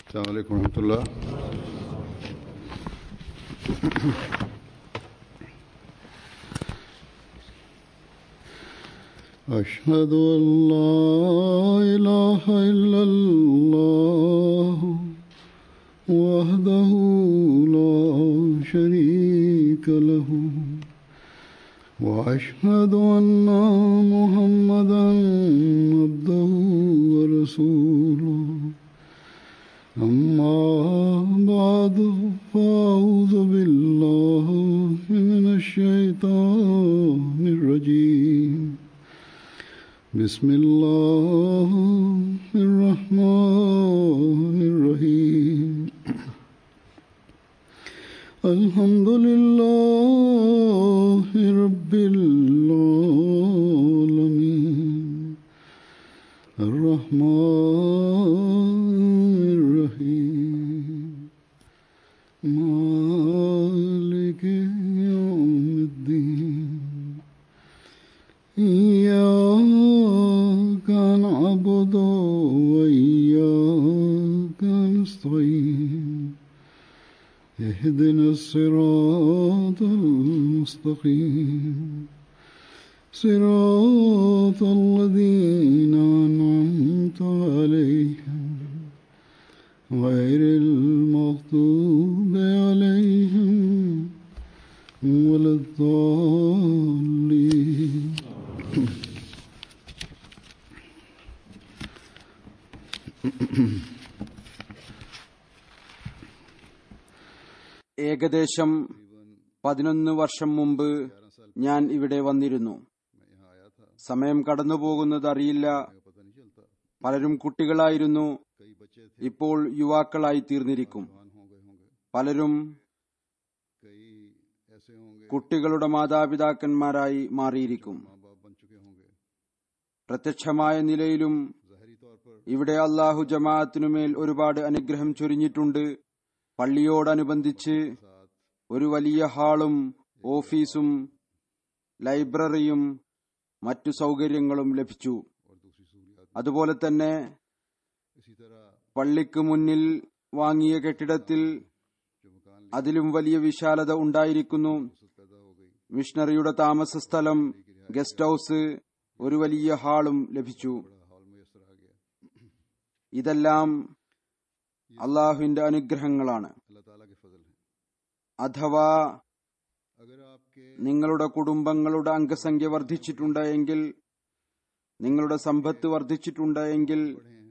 السلام عليكم ورحمة الله أشهد أن لا إله إلا الله وحده لا شريك له وأشهد أن محمدا عبده ورسوله أما بعد فأعوذ بالله من الشيطان الرجيم بسم الله الرحمن الرحيم الحمد لله رب العالمين الرحمن الرحيم مالك يوم الدين إياك نعبد وإياك نستعين اهدنا الصراط المستقيم صراط الذين أنعمت عليهم غير المغضوب عليهم ولا الضالين ഏകദേശം പതിനൊന്ന് വർഷം മുമ്പ് ഞാൻ ഇവിടെ വന്നിരുന്നു സമയം കടന്നു പോകുന്നത് അറിയില്ല പലരും കുട്ടികളായിരുന്നു ഇപ്പോൾ യുവാക്കളായി തീർന്നിരിക്കും പലരും കുട്ടികളുടെ മാതാപിതാക്കന്മാരായി മാറിയിരിക്കും പ്രത്യക്ഷമായ നിലയിലും ഇവിടെ അള്ളാഹു ജമാഅത്തിനുമേൽ ഒരുപാട് അനുഗ്രഹം ചൊരിഞ്ഞിട്ടുണ്ട് പള്ളിയോടനുബന്ധിച്ച് ഒരു വലിയ ഹാളും ഓഫീസും ലൈബ്രറിയും മറ്റു സൗകര്യങ്ങളും ലഭിച്ചു അതുപോലെ തന്നെ പള്ളിക്ക് മുന്നിൽ വാങ്ങിയ കെട്ടിടത്തിൽ അതിലും വലിയ വിശാലത ഉണ്ടായിരിക്കുന്നു മിഷണറിയുടെ താമസ സ്ഥലം ഗസ്റ്റ് ഹൌസ് ഒരു വലിയ ഹാളും ലഭിച്ചു ഇതെല്ലാം അള്ളാഹുവിന്റെ അനുഗ്രഹങ്ങളാണ് അഥവാ നിങ്ങളുടെ കുടുംബങ്ങളുടെ അംഗസംഖ്യ വർദ്ധിച്ചിട്ടുണ്ട് എങ്കിൽ നിങ്ങളുടെ സമ്പത്ത് വർദ്ധിച്ചിട്ടുണ്ട് എങ്കിൽ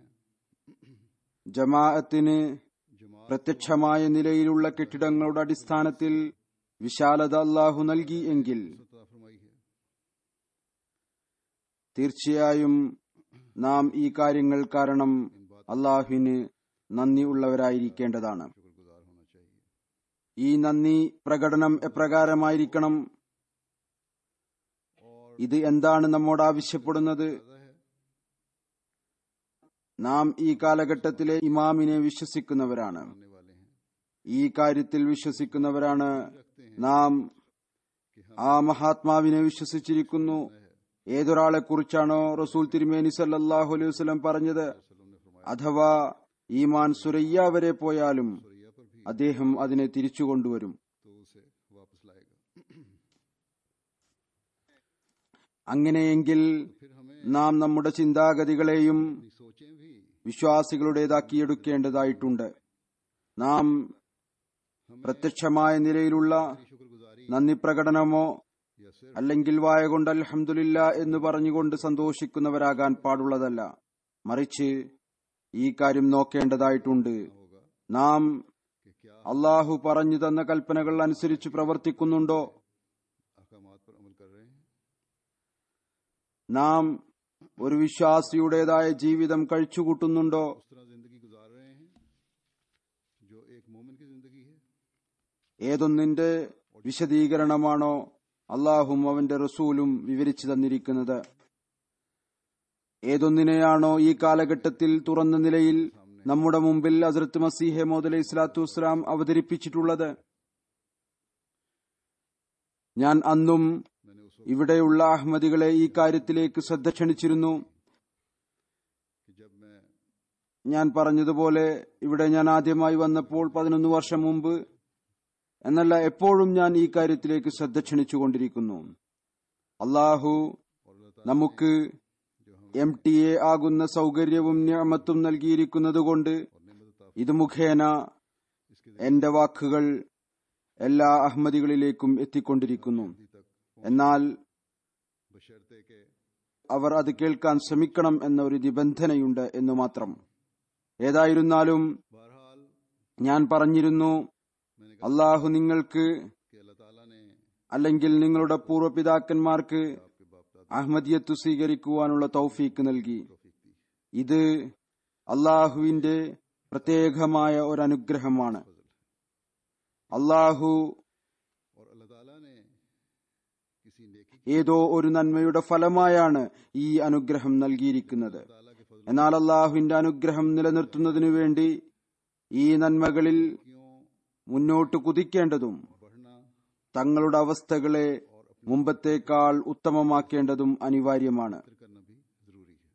ജമാഅത്തിന് പ്രത്യക്ഷമായ നിലയിലുള്ള കെട്ടിടങ്ങളുടെ അടിസ്ഥാനത്തിൽ വിശാലത അള്ളാഹു നൽകി എങ്കിൽ തീർച്ചയായും നാം ഈ കാര്യങ്ങൾ കാരണം അള്ളാഹുവിന് നന്ദി ഉള്ളവരായിരിക്കേണ്ടതാണ് ഈ നന്ദി പ്രകടനം എപ്രകാരമായിരിക്കണം ഇത് എന്താണ് നമ്മോട് ആവശ്യപ്പെടുന്നത് നാം ഈ കാലഘട്ടത്തിലെ ഇമാമിനെ വിശ്വസിക്കുന്നവരാണ് ഈ കാര്യത്തിൽ വിശ്വസിക്കുന്നവരാണ് നാം ആ മഹാത്മാവിനെ വിശ്വസിച്ചിരിക്കുന്നു ഏതൊരാളെ കുറിച്ചാണോ റസൂൽ തിരുമേനി സല്ലാഹു അലൈഹി വസ്ലം പറഞ്ഞത് അഥവാ ഈമാൻ സുരയ്യ വരെ പോയാലും അദ്ദേഹം അതിനെ തിരിച്ചു കൊണ്ടുവരും അങ്ങനെയെങ്കിൽ നാം നമ്മുടെ ചിന്താഗതികളെയും വിശ്വാസികളുടേതാക്കിയെടുക്കേണ്ടതായിട്ടുണ്ട് നാം പ്രത്യക്ഷമായ നിലയിലുള്ള നന്ദി പ്രകടനമോ അല്ലെങ്കിൽ വായ കൊണ്ട് അൽഹമില്ല എന്ന് പറഞ്ഞുകൊണ്ട് സന്തോഷിക്കുന്നവരാകാൻ പാടുള്ളതല്ല മറിച്ച് ഈ കാര്യം നോക്കേണ്ടതായിട്ടുണ്ട് നാം അള്ളാഹു പറഞ്ഞു തന്ന കൽപ്പനകൾ അനുസരിച്ച് പ്രവർത്തിക്കുന്നുണ്ടോ നാം ഒരു വിശ്വാസിയുടേതായ ജീവിതം കഴിച്ചുകൂട്ടുന്നുണ്ടോ ഏതൊന്നിന്റെ വിശദീകരണമാണോ അള്ളാഹും അവന്റെ റസൂലും വിവരിച്ചു തന്നിരിക്കുന്നത് ഏതൊന്നിനെയാണോ ഈ കാലഘട്ടത്തിൽ തുറന്ന നിലയിൽ നമ്മുടെ മുമ്പിൽ അസരത്ത് മസീഹെ മോദ് അലൈഹി സ്വലാത്തു വസ്സലാം അവതരിപ്പിച്ചിട്ടുള്ളത് ഞാൻ അന്നും ഇവിടെയുള്ള അഹമ്മദികളെ ഈ കാര്യത്തിലേക്ക് ശ്രദ്ധ ക്ഷണിച്ചിരുന്നു ഞാൻ പറഞ്ഞതുപോലെ ഇവിടെ ഞാൻ ആദ്യമായി വന്നപ്പോൾ പതിനൊന്ന് വർഷം മുമ്പ് എന്നല്ല എപ്പോഴും ഞാൻ ഈ കാര്യത്തിലേക്ക് ശ്രദ്ധ ക്ഷണിച്ചുകൊണ്ടിരിക്കുന്നു അള്ളാഹു നമുക്ക് എം ടി എ ആകുന്ന സൗകര്യവും ഞാമത്തും നൽകിയിരിക്കുന്നതുകൊണ്ട് ഇത് മുഖേന എന്റെ വാക്കുകൾ എല്ലാ അഹമ്മദികളിലേക്കും എത്തിക്കൊണ്ടിരിക്കുന്നു എന്നാൽ बशर्ते के അവർ അത് കേൾക്കാൻ ശ്രമിക്കണം എന്ന ഒരു നിബന്ധനയുണ്ട് എന്നു മാത്രം ഏതായിരുന്നാലും बहरहाल ഞാൻ പറഞ്ഞിരുന്നു मैंने कहा അള്ളാഹു നിങ്ങൾക്ക് कि अल्लाह ताला ने അല്ലെങ്കിൽ നിങ്ങളുടെ പൂർവ്വപിതാക്കന്മാർക്ക് आपके बाप दादा അഹമ്മദിയത്ത് സ്വീകരിക്കുവാനുള്ള തൗഫീക്ക് നൽകി तौफीक दी ഇത് അള്ളാഹുവിന്റെ പ്രത്യേകമായ ഒരു അനുഗ്രഹമാണ് फजल है അള്ളാഹു और अल्लाह ताला ने किसी नेकी ഏതോ ഒരു നന്മയുടെ ഫലമായാണ് ഈ അനുഗ്രഹം നൽകിയിരിക്കുന്നത് ताला के फजल എന്നാൽ അള്ളാഹുവിന്റെ അനുഗ്രഹം നിലനിർത്തുന്നതിനു വേണ്ടി ഈ നന്മകളിൽ क्यों മുന്നോട്ട് കുതിക്കേണ്ടതും बढ़ना തങ്ങളുടെ അവസ്ഥകളെ മുമ്പത്തേക്കാൾ ഉത്തമമാക്കേണ്ടതും അനിവാര്യമാണ് फिर करना भी जरूरी है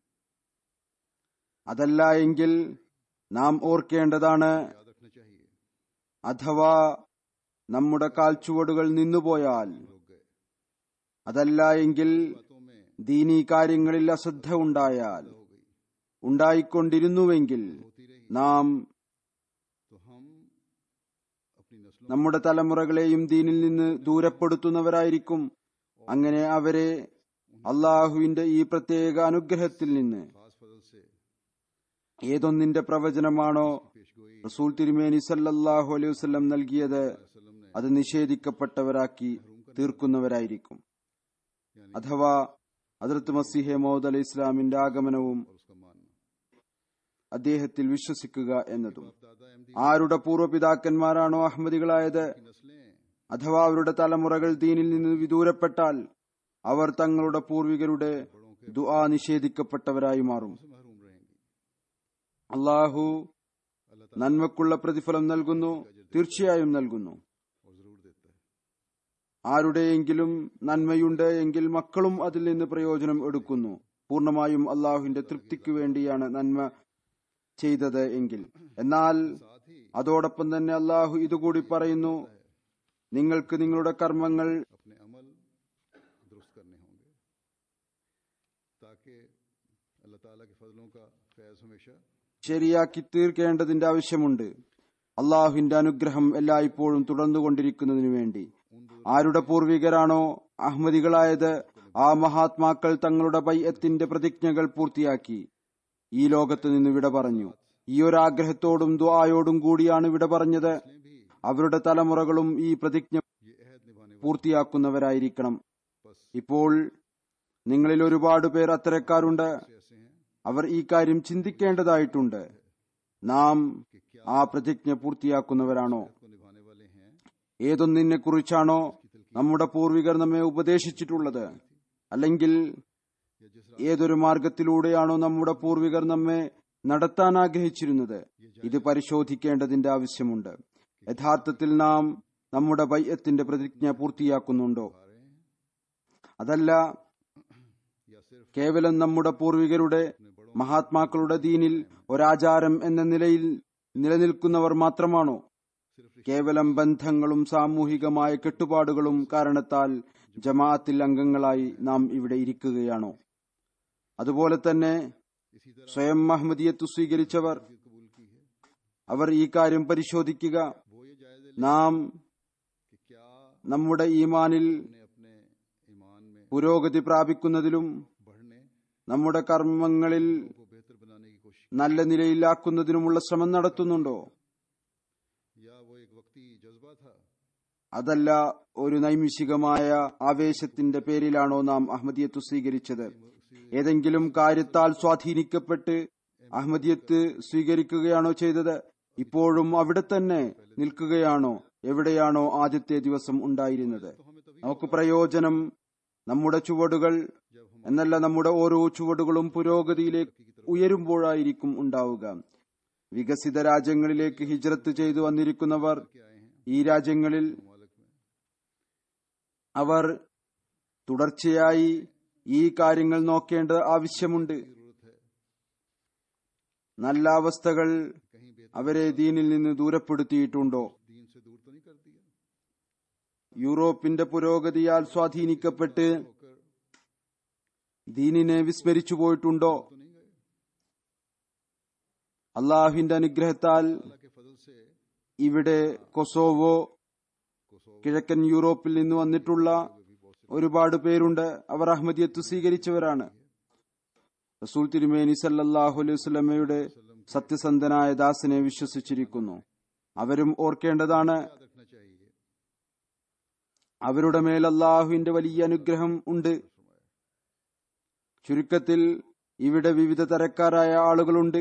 അതല്ല എങ്കിൽ നാം ഓർക്കേണ്ടതാണ് याद रखना चाहिए അഥവാ നമ്മുടെ കാൽച്ചുവടുകൾ നിന്നുപോയാൽ लोग गए അതല്ല എങ്കിൽ बातों में ദീനീ കാര്യങ്ങളിൽ അശ്രദ്ധ ഉണ്ടായാൽ हो गई ഉണ്ടായിക്കൊണ്ടിരുന്നുവെങ്കിൽ होती रही നാം तो हम अपनी नस्लों നമ്മുടെ തലമുറകളെയും ദീനിൽ നിന്ന് ദൂരപ്പെടുത്തുന്നവരായിരിക്കും അങ്ങനെ അവരെ അള്ളാഹുവിന്റെ ഈ പ്രത്യേക അനുഗ്രഹത്തിൽ നിന്ന് खास फजल से ഏതൊന്നിന്റെ പ്രവചനമാണോ पेशगोई റസൂൽ തിരുമേനി സല്ലല്ലാഹു അലൈഹി വസല്ലം നൽകിയത് वसल्लम ने അത് നിഷേധിക്കപ്പെട്ടവരാക്കി തീർക്കുന്നവരായിരിക്കും यानी അഥവാ ഹദ്രത്ത് മസീഹെ മൗദ് അലൈഹി ഇസ്ലാമിന്റെ ആഗമനവും और उसका मानना അദ്ദേഹത്തിൽ വിശ്വസിക്കുക എന്നതും बाप दादा अहमदी ആരുടെ പൂർവ്വപിതാക്കന്മാരാണോ അഹമ്മദികളായത് की नस्लें അഥവാ അവരുടെ തലമുറകൾ ദീനിൽ നിന്ന് വിദൂരപ്പെട്ടാൽ അവർ തങ്ങളുടെ പൂർവികരുടെ ദുആ നിഷേധിക്കപ്പെട്ടവരായി മാറും से महरूम रहेंगी അള്ളാഹു अल्लाह ताला നന്മക്കുള്ള പ്രതിഫലം നൽകുന്നു തീർച്ചയായും നൽകുന്നു और जरूर देता है ആരുടെയെങ്കിലും നന്മയുണ്ട് എങ്കിൽ മക്കളും അതിൽ നിന്ന് പ്രയോജനം എടുക്കുന്നു പൂർണ്ണമായും അള്ളാഹുവിന്റെ തൃപ്തിക്ക് വേണ്ടിയാണ് നന്മ ചെയ്തത് എങ്കിൽ എന്നാൽ साथ ही അതോടൊപ്പം തന്നെ അള്ളാഹു ഇതുകൂടി പറയുന്നു നിങ്ങൾക്ക് നിങ്ങളുടെ കർമ്മങ്ങൾ अपने अमल दुरुस्त करने होंगे ताकि अल्लाह ताला के फजलों का फैज हमेशा ശരിയാക്കി തീർക്കേണ്ടതിന്റെ ആവശ്യമുണ്ട് അള്ളാഹുവിന്റെ അനുഗ്രഹം എല്ലായ്പ്പോഴും തുടർന്നുകൊണ്ടിരിക്കുന്നതിനു വേണ്ടി ആരുടെ പൂർവികരാണോ അഹമ്മദികളായത് ആ മഹാത്മാക്കൾ തങ്ങളുടെ ബൈഅത്തിന്റെ പ്രതിജ്ഞകൾ പൂർത്തിയാക്കി ഈ ലോകത്ത് നിന്ന് വിട പറഞ്ഞു ഈ ഒരു ആഗ്രഹത്തോടും ദ്വായോടും കൂടിയാണ് വിട പറഞ്ഞത് भी അവരുടെ തലമുറകളും ഈ പ്രതിജ്ഞ ये अहद निभाने പൂർത്തിയാക്കുന്നവരായിരിക്കണം बस ഇപ്പോൾ നിങ്ങളിൽ ഒരുപാട് പേർ അത്തരക്കാരുണ്ട് वाले ऐसे हैं അവർ ഈ കാര്യം ചിന്തിക്കേണ്ടതായിട്ടുണ്ട് നാം ആ പ്രതിജ്ഞ പൂർത്തിയാക്കുന്നവരാണോ को निभाने वाले हैं ഏതൊന്നിനെ കുറിച്ചാണോ നമ്മുടെ പൂർവികർ നമ്മെ ഉപദേശിച്ചിട്ടുള്ളത് അല്ലെങ്കിൽ या जिस ഏതൊരു മാർഗത്തിലൂടെയാണോ നമ്മുടെ പൂർവികർ നമ്മെ നടത്താൻ ആഗ്രഹിച്ചിരുന്നത് ഇത് പരിശോധിക്കേണ്ടതിന്റെ ആവശ്യമുണ്ട് യഥാർത്ഥത്തിൽ നാം നമ്മുടെ ബൈയത്തിന്റെ പ്രതിജ്ഞ പൂർത്തിയാക്കുന്നുണ്ടോ आ रहे हैं അതല്ല या सिर्फ കേവലം നമ്മുടെ പൂർവികരുടെ മഹാത്മാക്കളുടെ ദീനിൽ ഒരാചാരം എന്ന നിലയിൽ നിലനിൽക്കുന്നവർ മാത്രമാണോ കേവലം ബന്ധങ്ങളും സാമൂഹികമായ കെട്ടുപാടുകളും കാരണത്താൽ ജമാഅത്തിൽ അംഗങ്ങളായി നാം ഇവിടെ ഇരിക്കുകയാണോ അതുപോലെ തന്നെ इसी तरह സ്വയം അഹമ്മദിയത്ത് സ്വീകരിച്ചവർ की कबूल की है അവർ ഈ കാര്യം പരിശോധിക്കുക वो ये जायजे ले നാം कि क्या നമ്മുടെ ഈമാനിൽ हमने अपने ईमान में പുരോഗതി പ്രാപിക്കുന്നതിലും बढ़ने നമ്മുടെ കർമ്മങ്ങളിൽ को बेहतर बनाने की कोशिश നല്ല നിലയിലാക്കുന്നതിനുമുള്ള ശ്രമം നടത്തുന്നുണ്ടോ या वो एक वक्ती जज्बा था അതല്ല ഒരു നൈമിഷികമായ ആവേശത്തിന്റെ പേരിലാണോ നാം അഹമ്മദിയത്ത് സ്വീകരിച്ചത് ഏതെങ്കിലും കാര്യത്താൽ സ്വാധീനിക്കപ്പെട്ട് അഹമ്മദിയത്ത് സ്വീകരിക്കുകയാണോ ചെയ്തത് ഇപ്പോഴും അവിടെ തന്നെ നിൽക്കുകയാണോ എവിടെയാണോ ആദ്യത്തെ ദിവസം ഉണ്ടായിരുന്നത് നമുക്ക് പ്രയോജനം നമ്മുടെ ചുവടുകൾ എന്നല്ല നമ്മുടെ ഓരോ ചുവടുകളും പുരോഗതിയിലേക്ക് ഉയരുമ്പോഴായിരിക്കും ഉണ്ടാവുക വികസിത രാജ്യങ്ങളിലേക്ക് ഹിജ്രത്ത് ചെയ്തു വന്നിരിക്കുന്നവർ के आए हैं ഈ രാജ്യങ്ങളിൽ मालिक में അവർ തുടർച്ചയായി ഈ കാര്യങ്ങൾ നോക്കേണ്ട ആവശ്യമുണ്ട് जरूरत है നല്ല അവസ്ഥകൾ कहीं बेहतर അവരെ ദീനിൽ നിന്ന് ദൂരപ്പെടുത്തിയിട്ടുണ്ടോ दीन से दूर तो नहीं कर दिया യൂറോപ്പിന്റെ പുരോഗതിയാൽ സ്വാധീനിക്കപ്പെട്ട് होकर ദീനിനെ വിസ്മരിച്ചു പോയിട്ടുണ്ടോ तो नहीं गए അള്ളാഹുവിന്റെ അനുഗ്രഹത്താൽ अल्लाह के फजल से ഇവിടെ കൊസോവോ कोसोवो കിഴക്കൻ യൂറോപ്പിൽ നിന്ന് വന്നിട്ടുള്ള ഒരുപാട് പേരുണ്ട് അവർ അഹമ്മദിയത്ത് സ്വീകരിച്ചവരാണ് റസൂൽ തിരുമേനി സല്ലല്ലാഹു അലൈഹി വസല്ലമയുടെ സത്യസന്ധനായ ദാസനെ വിശ്വസിച്ചിരിക്കുന്നു അവരും ഓർക്കേണ്ടതാണ് याद रखना चाहिए അവരുടെ മേൽ അള്ളാഹുവിന്റെ വലിയ അനുഗ്രഹം ഉണ്ട് ചുരുക്കത്തിൽ ഇവിടെ വിവിധ തരക്കാരായ ആളുകളുണ്ട്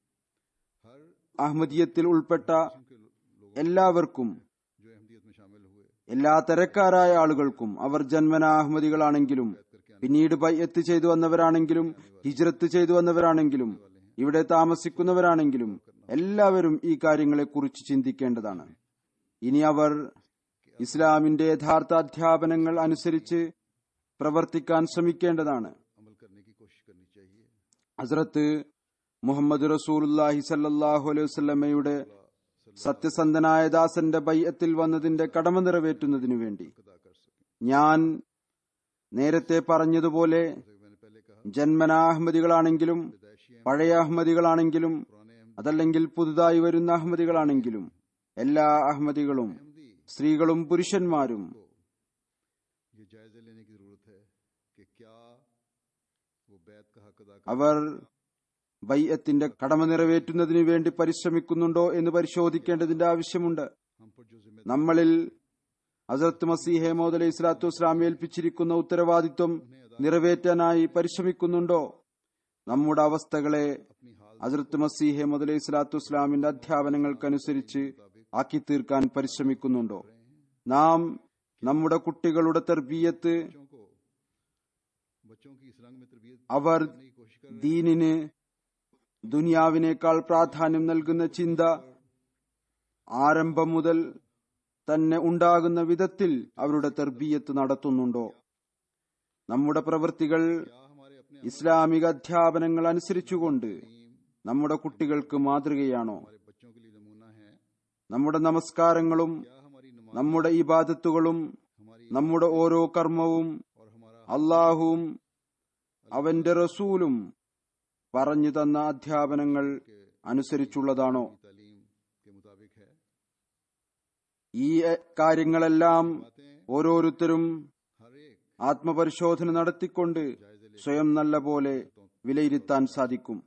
हर അഹമ്മദിയത്തിൽ ഉൾപ്പെട്ട किस्म के लो- लोग എല്ലാവർക്കും जो अहमदियत में शामिल हुए എല്ലാ തരക്കാരായ ആളുകൾക്കും അവർ ജന്മനാ അഹമ്മദികളാണെങ്കിലും പിന്നീട് ബയ്യത്ത് ചെയ്തു വന്നവരാണെങ്കിലും ഹിജ്രത്ത് ചെയ്തു വന്നവരാണെങ്കിലും ഇവിടെ താമസിക്കുന്നവരാണെങ്കിലും എല്ലാവരും ഈ കാര്യങ്ങളെക്കുറിച്ച് ചിന്തിക്കേണ്ടതാണ് ഇനി അവർ ഇസ്ലാമിന്റെ യഥാർത്ഥ അധ്യാപനങ്ങൾ അനുസരിച്ച് പ്രവർത്തിക്കാൻ ശ്രമിക്കേണ്ടതാണ് अमल करने की कोशिश करनी चाहिए ഹസ്രത്ത് മുഹമ്മദ് റസൂലുല്ലാഹി സല്ലല്ലാഹു അലൈഹി വസല്ലമയുടെ സത്യസന്ധനായ ദാസന്റെ ബയ്യത്തിൽ വന്നതിന്റെ കടമ നിറവേറ്റുന്നതിനു വേണ്ടി अदा कर सकें ഞാൻ നേരത്തെ പറഞ്ഞതുപോലെ जैसे कि मैंने पहले कहा ജന്മനാ അഹമ്മദികളാണെങ്കിലും पैदाइशी പഴയ അഹമ്മദികളാണെങ്കിലും पुराने अहमदी അതല്ലെങ്കിൽ പുതുതായി വരുന്ന അഹമ്മദികളാണെങ്കിലും എല്ലാ അഹമ്മദികളും സ്ത്രീകളും പുരുഷന്മാരും को ये जायजा लेने की जरूरत है कि क्या वो बैत का हक अदा कर അവർ ബയ്യത്തിന്റെ കടമ നിറവേറ്റുന്നതിനു വേണ്ടി പരിശ്രമിക്കുന്നുണ്ടോ എന്ന് പരിശോധിക്കേണ്ടതിന്റെ ആവശ്യമുണ്ട് हम पर जो जिम्मेदारी നമ്മളിൽ ഹസരത്ത് മസീഹെ മോദ് അലൈഹി സ്വലാത്തു വസ്സലാം ഏൽപ്പിച്ചിരിക്കുന്ന ഉത്തരവാദിത്വം നിറവേറ്റാനായി പരിശ്രമിക്കുന്നുണ്ടോ നമ്മുടെ അവസ്ഥകളെ अपनी हाल ഹസരത്ത് മസീഹെ മോദ് അലൈഹി സ്വലാത്തു വസ്സലാമിന്റെ അധ്യാപനങ്ങൾക്കനുസരിച്ച് ആക്കി തീർക്കാൻ പരിശ്രമിക്കുന്നുണ്ടോ നാം നമ്മുടെ കുട്ടികളുടെ തർബീയത്ത് बच्चों को बच्चों की इस रंग में तरबियत അവർ करने की कोशिश कर रहे ദീനിന് ദുനിയാവിനേക്കാൾ പ്രാധാന്യം നൽകുന്ന ചിന്ത ആരംഭം മുതൽ തന്നെ ഉണ്ടാകുന്ന വിധത്തിൽ അവരുടെ തർബീയത്ത് നടത്തുന്നുണ്ടോ നമ്മുടെ പ്രവൃത്തികൾ क्या हमारे अपने ഇസ്ലാമിക അധ്യാപനങ്ങൾ അനുസരിച്ചുകൊണ്ട് നമ്മുടെ കുട്ടികൾക്ക് മാതൃകയാണോ हमारे बच्चों के लिए नमूना है നമ്മുടെ നമസ്കാരങ്ങളും क्या हमारी नमाज നമ്മുടെ ഇബാദത്തുകളും हमारी നമ്മുടെ ഓരോ കർമ്മവും और हमारा അള്ളാഹുവും അവന്റെ റസൂലും പറഞ്ഞു തന്ന അധ്യാപനങ്ങൾ അനുസരിച്ചുള്ളതാണോ की तालीम के मुताबिक है ഈ എ- കാര്യങ്ങളെല്ലാം बातें ഓരോരുത്തരും हर एक ആത്മപരിശോധന നടത്തിക്കൊണ്ട് സ്വയം നല്ല പോലെ വിലയിരുത്താൻ സാധിക്കും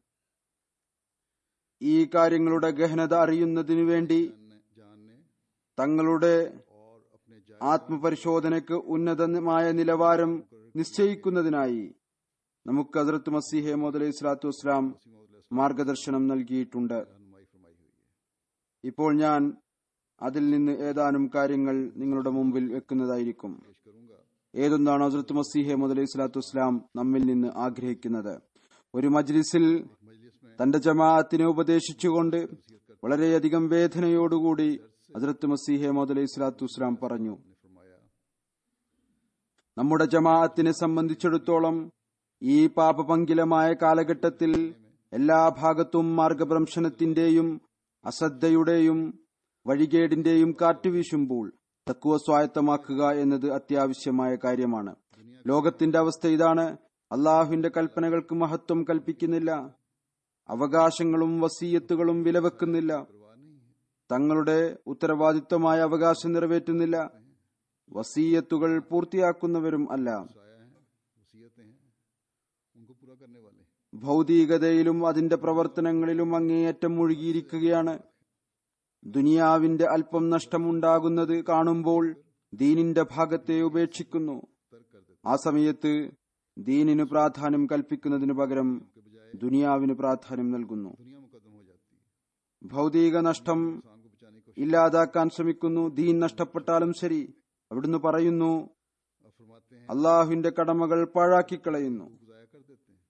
ഈ കാര്യങ്ങളുടെ ഗഹനത അറിയുന്നതിനു വേണ്ടി जानने जानने തങ്ങളുടെ और अपने जाय ആത്മപരിശോധനയ്ക്ക് ഉന്നതമായ നിലവാരം നിശ്ചയിക്കുന്നതിനായി നമുക്ക് ഹസരത്ത് മസീഹെ മോദ് അലൈഹി സ്വലാത്തു വസ്സലാം മാർഗദർശനം നൽകിയിട്ടുണ്ട് रहनुमाई फरमाई हुई है ഇപ്പോൾ ഞാൻ അതിൽ നിന്ന് ഏതാനും കാര്യങ്ങൾ നിങ്ങളുടെ മുമ്പിൽ വെക്കുന്നതായിരിക്കും पेश करूंगा ഏതൊന്നാണ് ഹസരത്ത് മസീഹെ മോദ് അലൈഹി സ്വലാത്തു വസ്സലാം നമ്മിൽ നിന്ന് ആഗ്രഹിക്കുന്നത് ഒരു മജ്ലിസിൽ मजलिस में തന്റെ ജമാഅത്തിനെ ഉപദേശിച്ചുകൊണ്ട് വളരെയധികം വേദനയോടുകൂടി ഹസരത്ത് മസീഹെ മോദ് അലൈഹി സ്വലാത്തു വസ്സലാം പറഞ്ഞു ने फरमाया നമ്മുടെ ജമാഅത്തിനെ സംബന്ധിച്ചിടത്തോളം ഈ പാപപങ്കിലമായ കാലഘട്ടത്തിൽ എല്ലാ ഭാഗത്തും മാർഗഭ്രംശനത്തിന്റെയും അശ്രദ്ധയുടെയും വഴികേടിന്റെയും കാറ്റ് വീശുമ്പോൾ തക്കുവ സ്വായത്തമാക്കുക എന്നത് അത്യാവശ്യമായ കാര്യമാണ് ലോകത്തിന്റെ അവസ്ഥ ഇതാണ് അള്ളാഹുവിന്റെ കൽപ്പനകൾക്ക് മഹത്വം കൽപ്പിക്കുന്നില്ല അവകാശങ്ങളും വസീയത്തുകളും വിലവെക്കുന്നില്ല परवाह नहीं है തങ്ങളുടെ ഉത്തരവാദിത്വമായ അവകാശം നിറവേറ്റുന്നില്ല വസീയത്തുകൾ പൂർത്തിയാക്കുന്നവരും അല്ല साया है वसीयतें हैं उनको पूरा करने वाले ഭൗതികതയിലും അതിന്റെ പ്രവർത്തനങ്ങളിലും അങ്ങേയറ്റം മുഴുകിയിരിക്കുകയാണ് ദുനിയാവിന്റെ അല്പം നഷ്ടമുണ്ടാകുന്നത് കാണുമ്പോൾ ദീനിന്റെ ഭാഗത്തെ ഉപേക്ഷിക്കുന്നു तर्क कर देते ആ സമയത്ത് ദീനിന് പ്രാധാന്യം കൽപ്പിക്കുന്നതിനു പകരം के बजाय ദുനിയാവിന് പ്രാധാന്യം നൽകുന്നു दुनिया मुकदम हो जाती है ഭൗതിക നഷ്ടം इंसान को बचाने की कोशिश ഇല്ലാതാക്കാൻ ശ്രമിക്കുന്നു ദീൻ നഷ്ടപ്പെട്ടാലും ശരി അവിടുന്ന് പറയുന്നു और फरमाते हैं അള്ളാഹുവിന്റെ കടമകൾ പാഴാക്കിക്കളയുന്നു गुजाया कर देते हैं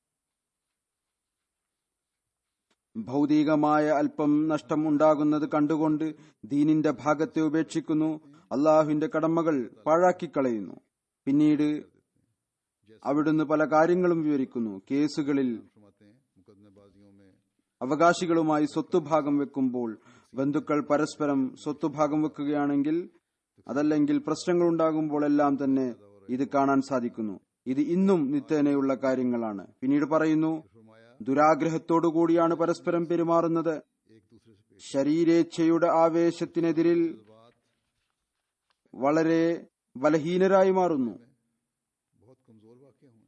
ഭൗതികമായ അല്പം നഷ്ടം ഉണ്ടാകുന്നത് കണ്ടുകൊണ്ട് ദീനിന്റെ ഭാഗത്തെ ഉപേക്ഷിക്കുന്നു അള്ളാഹുവിന്റെ കടമകൾ പാഴാക്കിക്കളയുന്നു പിന്നീട് അവിടുന്ന് പല കാര്യങ്ങളും വിവരിക്കുന്നു കേസുകളിൽ फरमाते हैं मुकदमेबाजियों में അവകാശികളുമായി സ്വത്തുഭാഗം വെക്കുമ്പോൾ ബന്ധുക്കൾ പരസ്പരം സ്വത്തുഭാഗം വെക്കുകയാണെങ്കിൽ അതല്ലെങ്കിൽ പ്രശ്നങ്ങൾ ഉണ്ടാകുമ്പോൾ എല്ലാം തന്നെ ഇത് കാണാൻ സാധിക്കുന്നു ഇത് ഇന്നും നിത്യേനയുള്ള കാര്യങ്ങളാണ് പിന്നീട് പറയുന്നു फरमाया ദുരാഗ്രഹത്തോടു കൂടിയാണ് പരസ്പരം പെരുമാറുന്നത് एक दूसरे से पेश ശരീരേച്ഛയുടെ ആവേശത്തിനെതിരിൽ बात വളരെ ബലഹീനരായി മാറുന്നു बहुत कमजोर वाक्य हुए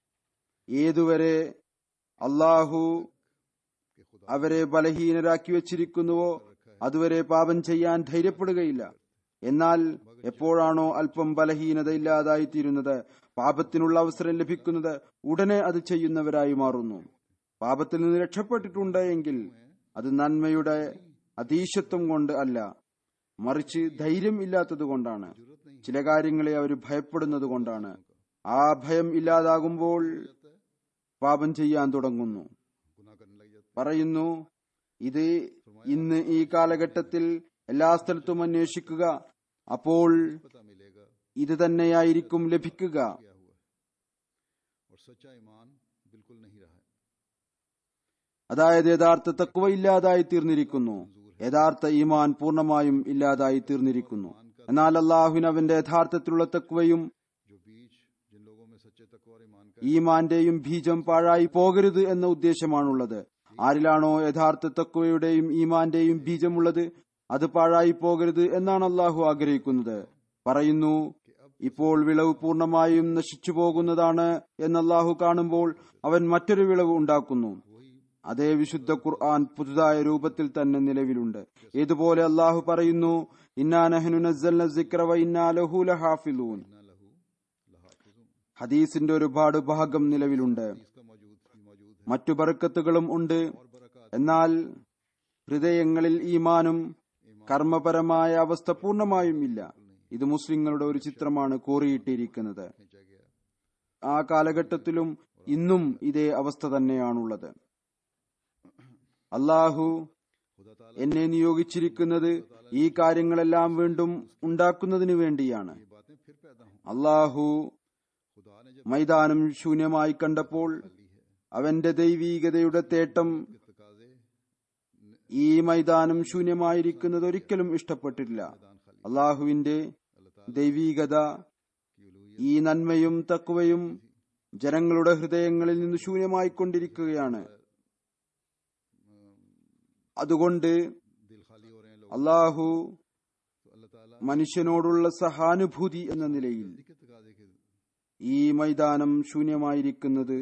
ഏതുവരെ അള്ളാഹു कि खुदा അവരെ ബലഹീനരാക്കി വെച്ചിരിക്കുന്നുവോ അതുവരെ പാപം ചെയ്യാൻ ധൈര്യപ്പെടുകയില്ല എന്നാൽ എപ്പോഴാണോ അല്പം ബലഹീനത ഇല്ലാതായിത്തീരുന്നത് പാപത്തിനുള്ള അവസരം ലഭിക്കുന്നത് ഉടനെ അത് ചെയ്യുന്നവരായി മാറുന്നു പാപത്തിൽ നിന്ന് രക്ഷപ്പെട്ടിട്ടുണ്ട് എങ്കിൽ അത് നന്മയുടെ അതീശത്വം കൊണ്ട് അല്ല മറിച്ച് ധൈര്യം ഇല്ലാത്തത് കൊണ്ടാണ് ചില കാര്യങ്ങളെ അവർ ഭയപ്പെടുന്നത് കൊണ്ടാണ് ആ ഭയം ഇല്ലാതാകുമ്പോൾ പാപം ചെയ്യാൻ തുടങ്ങുന്നു गुनाह करने लग जाते പറയുന്നു ഇത് ഇന്ന് ഈ കാലഘട്ടത്തിൽ എല്ലാ സ്ഥലത്തും അന്വേഷിക്കുക അപ്പോൾ पता मिलेगा ഇത് തന്നെയായിരിക്കും ലഭിക്കുക क्या हुआ और सच्चा ईमान बिल्कुल नहीं रहा है അതായത് യഥാർത്ഥ തക്കുവ ഇല്ലാതായി തീർന്നിരിക്കുന്നു യഥാർത്ഥ ഈമാൻ പൂർണ്ണമായും ഇല്ലാതായി തീർന്നിരിക്കുന്നു എന്നാൽ അള്ളാഹുവിന് അവന്റെ യഥാർത്ഥത്തിലുള്ള തക്കുവയും जो बीज जिन लोगों में सच्चे तकवा और ईमान का ഈമാന്റെയും ബീജം പാഴായി പോകരുത് എന്ന ഉദ്ദേശമാണുള്ളത് ആരിലാണോ യഥാർത്ഥ തക്കുവയുടെയും ഈമാന്റെയും ബീജമുള്ളത് അത് പാഴായി പോകരുത് എന്നാണ് അള്ളാഹു ആഗ്രഹിക്കുന്നത് പറയുന്നു ഇപ്പോൾ വിളവ് പൂർണ്ണമായും നശിച്ചു പോകുന്നതാണ് എന്ന് അള്ളാഹു കാണുമ്പോൾ അവൻ മറ്റൊരു വിളവ് ഉണ്ടാക്കുന്നു അതേ വിശുദ്ധ ഖുർആൻ പുതുതായ രൂപത്തിൽ തന്നെ നിലവിലുണ്ട് ഇതുപോലെ അള്ളാഹു പറയുന്നു ഇന്നാ നഹ്നു നസ്സൽന സിക്ര വ ഇന്നാ ലഹു ലഹാഫിലൂൻ ना लहू लहाफिजुन ഹദീസിന്റെ ഒരുപാട് ഭാഗം നിലവിലുണ്ട് इसका मौजूद मौजूद है മറ്റു ബറക്കത്തുകളും ഉണ്ട് और बरकत എന്നാൽ ഹൃദയങ്ങളിൽ ഈമാനും കർമ്മപരമായ അവസ്ഥ പൂർണ്ണമായും ഇല്ല ഇത് മുസ്ലിങ്ങളുടെ ഒരു ചിത്രമാണ് കോറിയിട്ടിരിക്കുന്നത് खींचा गया ആ കാലഘട്ടത്തിലും ഇന്നും ഇതേ അവസ്ഥ തന്നെയാണുള്ളത് അള്ളാഹു खुदा ताला എന്നെ നിയോഗിച്ചിരിക്കുന്നത് ഈ കാര്യങ്ങളെല്ലാം വീണ്ടും ഉണ്ടാക്കുന്നതിനു വേണ്ടിയാണ് ये बातें फिर पैदा हों അള്ളാഹു खुदा ने जब മൈതാനം ശൂന്യമായി കണ്ടപ്പോൾ ली है അവന്റെ ദൈവീകതയുടെ തേട്ടം के तकाजे ഈ മൈതാനം ശൂന്യമായിരിക്കുന്നത് ഒരിക്കലും ഇഷ്ടപ്പെട്ടില്ല मैदान खाली അള്ളാഹുവിന്റെ अल्लाह ताला ദൈവീകത की उलूहियत ഈ നന്മയും തക്കുവയും ജനങ്ങളുടെ ഹൃദയങ്ങളിൽ നിന്ന് ശൂന്യമായിക്കൊണ്ടിരിക്കുകയാണ് അതുകൊണ്ട് दिल खाली हो रहे हैं लोग അള്ളാഹു तो अल्लाह ताला മനുഷ്യനോടുള്ള സഹാനുഭൂതി എന്ന നിലയിൽ के तकाजे के ഈ മൈതാനം ശൂന്യമായിരിക്കുന്നത്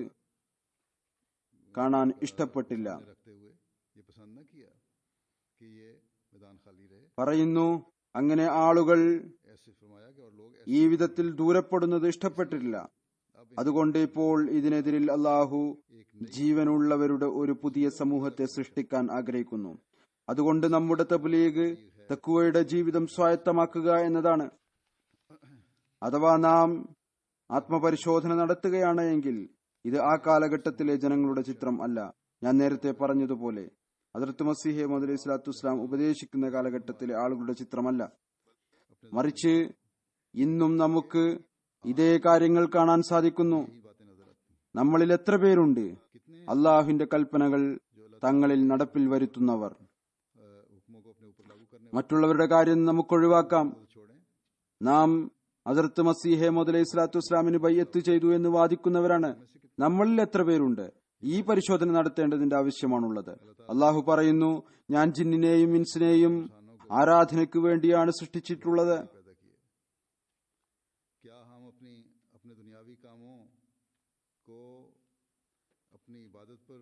കാണാൻ ഇഷ്ടപ്പെട്ടില്ല रखते हुए ये पसंद न किया कि ये मैदान खाली रहे പറയുന്നു അങ്ങനെ ആളുകൾ ऐसे फरमाया कि और लोग ഈ വിധത്തിൽ ദൂരപ്പെടുന്നത് ഇഷ്ടപ്പെട്ടിട്ടില്ല അതുകൊണ്ട് ഇപ്പോൾ ഇതിനെതിരിൽ അള്ളാഹു ജീവനുള്ളവരുടെ ഒരു പുതിയ സമൂഹത്തെ സൃഷ്ടിക്കാൻ ആഗ്രഹിക്കുന്നു അതുകൊണ്ട് നമ്മുടെ തബ്ലീഗ് തക്കുവയുടെ ജീവിതം സ്വായത്തമാക്കുക എന്നതാണ് അഥവാ നാം ആത്മപരിശോധന നടത്തുകയാണ് എങ്കിൽ ഇത് ആ കാലഘട്ടത്തിലെ ജനങ്ങളുടെ ചിത്രം അല്ല ഞാൻ നേരത്തെ പറഞ്ഞതുപോലെ അതിർത്ത് മസീഹെ മുതലി സ്വലാത്തു വസ്സലാം ഉപദേശിക്കുന്ന കാലഘട്ടത്തിലെ ആളുകളുടെ ചിത്രമല്ല മറിച്ച് ഇന്നും നമുക്ക് ഇതേ കാര്യങ്ങൾ കാണാൻ സാധിക്കുന്നു ही बातें नजर आती हैं നമ്മളിൽ എത്ര പേരുണ്ട് അള്ളാഹുവിന്റെ കൽപ്പനകൾ തങ്ങളിൽ നടപ്പിൽ വരുത്തുന്നവർ अ, हुक्मों को अपने ऊपर लागू करने മറ്റുള്ളവരുടെ കാര്യം നമുക്ക് ഒഴിവാക്കാം को छोड़ें നാം അതിർത്ത് മസീഹെ മുതലേ ഇസ്ലാത്തു ഇസ്ലാമിന് ബയ്യത്ത് ചെയ്തു എന്ന് വാദിക്കുന്നവരാണ് നമ്മളിൽ എത്ര പേരുണ്ട് ഈ പരിശോധന നടത്തേണ്ടതിന്റെ ആവശ്യമാണുള്ളത് അള്ളാഹു പറയുന്നു ഞാൻ ജിന്നിനെയും ഇൻസിനെയും ആരാധനയ്ക്ക് വേണ്ടിയാണ് സൃഷ്ടിച്ചിട്ടുള്ളത് पैदा किए क्या हम अपनी अपने दुनियावी कामों को अपनी इबादत पर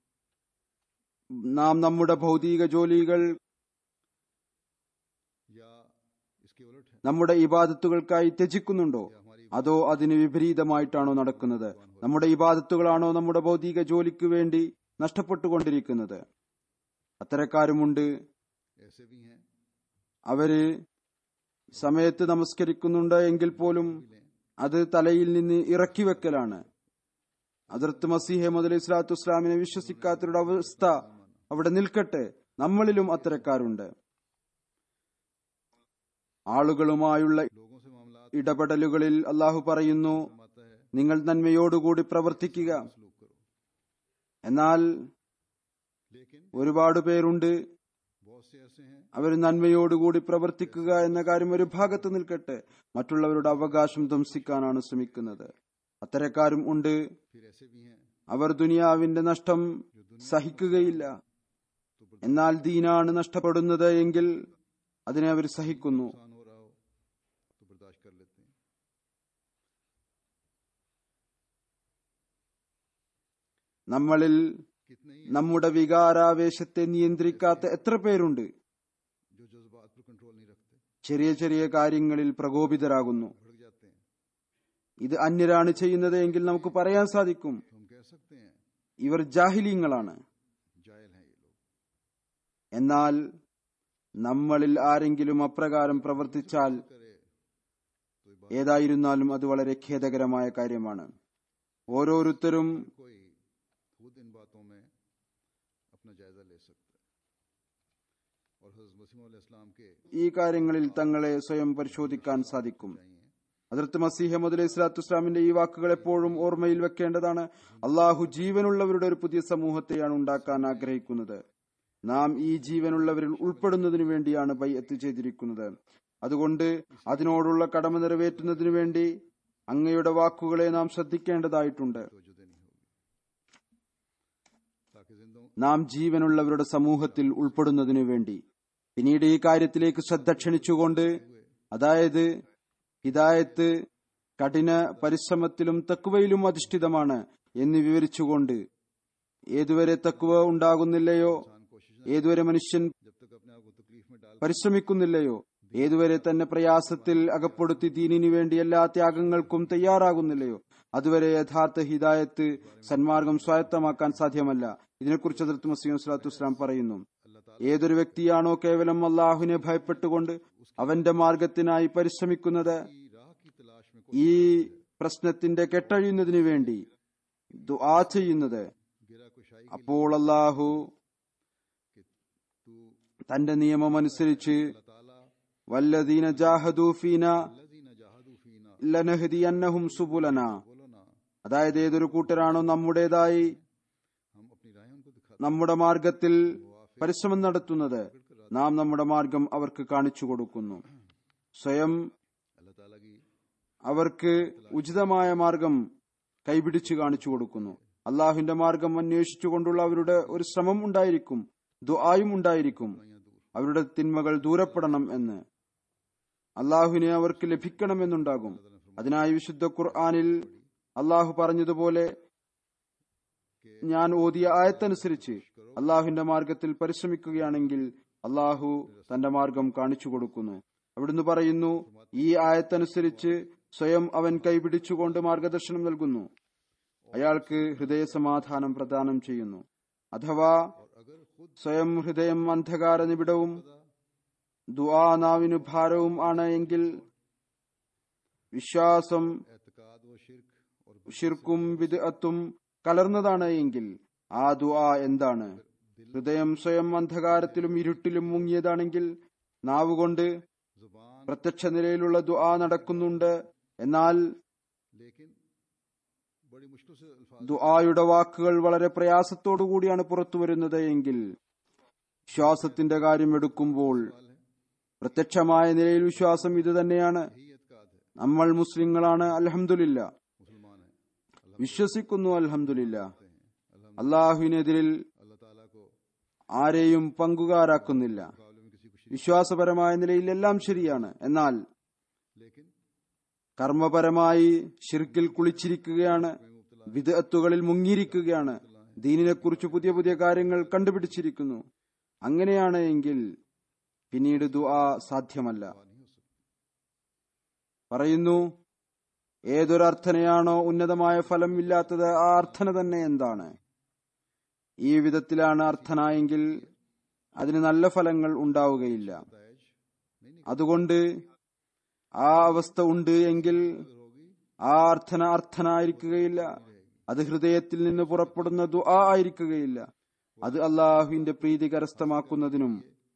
നാം നമ്മുടെ ഭൗതിക ജോലികൾ या इसके उलट है നമ്മുടെ ഇബാദത്തുകൾക്കായി ത്യജിക്കുന്നുണ്ടോ അതോ അതിന് വിപരീതമായിട്ടാണോ നടക്കുന്നത് നമ്മുടെ ഇബാദത്തുകളാണോ നമ്മുടെ ഭൗതിക ജോലിക്ക് വേണ്ടി നഷ്ടപ്പെട്ടുകൊണ്ടിരിക്കുന്നത് അത്തരക്കാരുമുണ്ട് ऐसे भी हैं അവര് സമയത്ത് നമസ്കരിക്കുന്നുണ്ട് എങ്കിൽ പോലും അത് തലയിൽ നിന്ന് ഇറക്കി വെക്കലാണ് അതിർത്ത് മസീഹെ മുതൽ ഇസ്ലാത്തു ഇസ്ലാമിനെ വിശ്വസിക്കാത്തവരുടെ അവസ്ഥ അവിടെ നിൽക്കട്ടെ നമ്മളിലും അത്തരക്കാരുണ്ട് ആളുകളുമായുള്ള लोगों से मामला ഇടപെടലുകളിൽ അള്ളാഹു പറയുന്നു फरमाता है നിങ്ങൾ നന്മയോടുകൂടി പ്രവർത്തിക്കുക सलूक करो എന്നാൽ लेकिन ഒരുപാട് പേരുണ്ട് बहुत से ऐसे हैं അവർ നന്മയോടുകൂടി പ്രവർത്തിക്കുക എന്ന കാര്യം ഒരു ഭാഗത്ത് നിൽക്കട്ടെ മറ്റുള്ളവരുടെ അവകാശം ധ്വംസിക്കാനാണ് ശ്രമിക്കുന്നത് അത്തരക്കാരും ഉണ്ട് फिर ऐसे भी हैं അവർ ദുനിയാവിന്റെ നഷ്ടം സഹിക്കുകയില്ല എന്നാൽ ദീനാണ് നഷ്ടപ്പെടുന്നത് എങ്കിൽ അതിനെ അവർ സഹിക്കുന്നു नुकसान हो रहा हो तो बर्दाश्त कर लेते हैं നമ്മളിൽ कितने ही നമ്മുടെ വികാരാവേശത്തെ നിയന്ത്രിക്കാത്ത എത്ര പേരുണ്ട് जो जज्बात पर कंट्रोल नहीं रखते ചെറിയ ചെറിയ കാര്യങ്ങളിൽ പ്രകോപിതരാകുന്നു भड़क जाते हैं ഇത് അന്യരാണ് ചെയ്യുന്നത് എങ്കിൽ നമുക്ക് പറയാൻ സാധിക്കും तो हम कह सकते हैं ഇവർ ജാഹിലീങ്ങളാണ് जायल हैं ये लोग എന്നാൽ നമ്മളിൽ ആരെങ്കിലും അപ്രകാരം പ്രവർത്തിച്ചാൽ करे तो ये बात ഏതായിരുന്നാലും അത് വളരെ ഖേദകരമായ കാര്യമാണ് ഓരോരുത്തരും कोई खुद इन बातों में अपना जायजा ले सकता है और हजरत मसीम इस्लाम के ഈ കാര്യങ്ങളിൽ തങ്ങളെ സ്വയം പരിശോധിക്കാൻ സാധിക്കും चाहिए അതിർത്ത് മസീഹമദ് അലൈഹി സ്വലാത്തു ഇസ്ലാമിന്റെ ഈ വാക്കുകൾ എപ്പോഴും ഓർമ്മയിൽ വെക്കേണ്ടതാണ് അള്ളാഹു ജീവനുള്ളവരുടെ ഒരു പുതിയ സമൂഹത്തെയാണ് ഉണ്ടാക്കാൻ ആഗ്രഹിക്കുന്നത് നാം ഈ ജീവനുള്ളവരിൽ ഉൾപ്പെടുന്നതിനു വേണ്ടിയാണ് ബൈഅത്ത് ചെയ്തിരിക്കുന്നത് അതുകൊണ്ട് അതിനോടുള്ള കടമ നിറവേറ്റുന്നതിനു വേണ്ടി അങ്ങയുടെ വാക്കുകളെ നാം ശ്രദ്ധിക്കേണ്ടതായിട്ടുണ്ട് तवज्जो देनी होगी ताकि जिंदों നാം ജീവനുള്ളവരുടെ സമൂഹത്തിൽ ഉൾപ്പെടുന്നതിനു വേണ്ടി പിന്നീട് ഈ കാര്യത്തിലേക്ക് ശ്രദ്ധ ക്ഷണിച്ചുകൊണ്ട് അതായത് ഹിദായത്ത് കഠിന പരിശ്രമത്തിലും തക്കുവയിലും അധിഷ്ഠിതമാണ് എന്ന് വിവരിച്ചുകൊണ്ട് ഏതുവരെ തക്കുവ ഉണ്ടാകുന്നില്ലയോ इंसान कोशिश ഏതുവരെ മനുഷ്യൻ जब तक अपने आप को तकलीफ में डाल പരിശ്രമിക്കുന്നില്ലയോ ഏതുവരെ തന്നെ പ്രയാസത്തിൽ അകപ്പെടുത്തി ദീനിനു വേണ്ടി എല്ലാ ത്യാഗങ്ങൾക്കും തയ്യാറാകുന്നില്ലയോ അതുവരെ യഥാർത്ഥ ഹിദായത്ത് സന്മാർഗം സ്വായത്തമാക്കാൻ സാധ്യമല്ല ഇതിനെക്കുറിച്ച് അതിർത്ത് മസീം സ്വലാത്തു വസ്സലാം പറയുന്നു अल्लाह ताला ഏതൊരു വ്യക്തിയാണോ കേവലം അള്ളാഹുവിനെ ഭയപ്പെട്ടുകൊണ്ട് അവന്റെ മാർഗത്തിനായി പരിശ്രമിക്കുന്നത് की राह की तलाश में कोई ഈ പ്രശ്നത്തിന്റെ കെട്ടഴിയുന്നതിനു വേണ്ടി ദുആ ചെയ്യുന്നത് गिरा कुशाई की അപ്പോൾ അള്ളാഹു कि तू തന്റെ നിയമമനുസരിച്ച് अल्लाह ताला വല്ലദീന ജാഹദൂഫീന लजीन जहादू फीना ലനഹദിയന്നഹും സുബുലന बोलो ना അതായത് ഏതൊരു കൂട്ടരാണോ നമ്മുടേതായി हम अपनी राहें उनको दिखा നമ്മുടെ മാർഗത്തിൽ പരിശ്രമം നടത്തുന്നത് നാം നമ്മുടെ മാർഗം അവർക്ക് കാണിച്ചു കൊടുക്കുന്നു സ്വയം अल्लाह ताला की അവർക്ക് ഉചിതമായ മാർഗം കൈപിടിച്ചു കാണിച്ചു കൊടുക്കുന്നു അള്ളാഹുവിന്റെ മാർഗം അന്വേഷിച്ചുകൊണ്ടുള്ള അവരുടെ ഒരു ശ്രമം ഉണ്ടായിരിക്കും ദുആയും ഉണ്ടായിരിക്കും बुराइयां दूर അവരുടെ തിന്മകൾ ദൂരപ്പെടണം എന്ന് അള്ളാഹുവിനെ അവർക്ക് ലഭിക്കണമെന്നുണ്ടാകും അതിനായി വിശുദ്ധ ഖുർആാനിൽ അള്ളാഹു പറഞ്ഞതുപോലെ ഞാൻ ഓതിയ ആയത്തനുസരിച്ച് അള്ളാഹുവിന്റെ മാർഗത്തിൽ പരിശ്രമിക്കുകയാണെങ്കിൽ അള്ളാഹു തന്റെ മാർഗം കാണിച്ചു കൊടുക്കുന്നു അവിടുന്ന് പറയുന്നു ഈ ആയത്തനുസരിച്ച് സ്വയം അവൻ കൈപിടിച്ചുകൊണ്ട് മാർഗദർശനം നൽകുന്നു അയാൾക്ക് ഹൃദയ സമാധാനം പ്രദാനം ചെയ്യുന്നു അഥവാ और अगर खुद സ്വയം ഹൃദയം അന്ധകാര നിബിഡവും ദുആ നാവിനു ഭാരവും ആണ് എങ്കിൽ വിശ്വാസം एतकाद व शिरक और ഷിർക്കും വിദഅത്തും കലർന്നതാണ് എങ്കിൽ ആ ദുആ എന്താണ് ഹൃദയം സ്വയം അന്ധകാരത്തിലും ഇരുട്ടിലും മുങ്ങിയതാണെങ്കിൽ നാവുകൊണ്ട് जुबान പ്രത്യക്ഷ നിലയിലുള്ള ദുആ നടക്കുന്നുണ്ട് എന്നാൽ लेकिन बड़ी मुश्किल से अल्फाज ദുആയുടെ വാക്കുകൾ വളരെ പ്രയാസത്തോടു കൂടിയാണ് പുറത്തു വരുന്നത് എങ്കിൽ വിശ്വാസത്തിന്റെ കാര്യം എടുക്കുമ്പോൾ है പ്രത്യക്ഷമായ നിലയിൽ വിശ്വാസം ഇത് തന്നെയാണ് यही एतकाद है നമ്മൾ മുസ്ലിങ്ങളാണ് അൽഹംദുലില്ല मुसलमान है अल्लाह വിശ്വസിക്കുന്നു അൽഹംദുലില്ല कहते हैं अल्लाह അള്ളാഹുവിനെതിരിൽ अल्लाह ताला को ആരെയും പങ്കുകാരാക്കുന്നില്ല मुकाबले में किसी को शिरक വിശ്വാസപരമായ നിലയിൽ എല്ലാം ശരിയാണ് എന്നാൽ लेकिन കർമ്മപരമായി ഷിർക്കിൽ കുളിച്ചിരിക്കുകയാണ് വിദഗ്ധത്തുകളിൽ മുങ്ങിയിരിക്കുകയാണ് ദീനിനെക്കുറിച്ച് പുതിയ പുതിയ കാര്യങ്ങൾ കണ്ടുപിടിച്ചിരിക്കുന്നു അങ്ങനെയാണ് എങ്കിൽ പിന്നീട് ദുആ സാധ്യമല്ല दुआ नहीं हो सकती പറയുന്നു ഏതൊരർത്ഥനയാണോ ഉന്നതമായ ഫലം ഇല്ലാത്തത് ആ അർത്ഥന തന്നെ എന്താണ് ഈ വിധത്തിലാണ് അർത്ഥനായെങ്കിൽ അതിന് നല്ല ഫലങ്ങൾ ഉണ്ടാവുകയില്ല दाइश नहीं അതുകൊണ്ട് ആ അവസ്ഥ ഉണ്ട് എങ്കിൽ निकल होगी ആ അർത്ഥന അർത്ഥനായിരിക്കുകയില്ല അത് ഹൃദയത്തിൽ നിന്ന് പുറപ്പെടുന്ന ദുആ ആയിരിക്കുകയില്ല അത് അള്ളാഹുവിന്റെ പ്രീതി കരസ്ഥമാക്കുന്നതിനും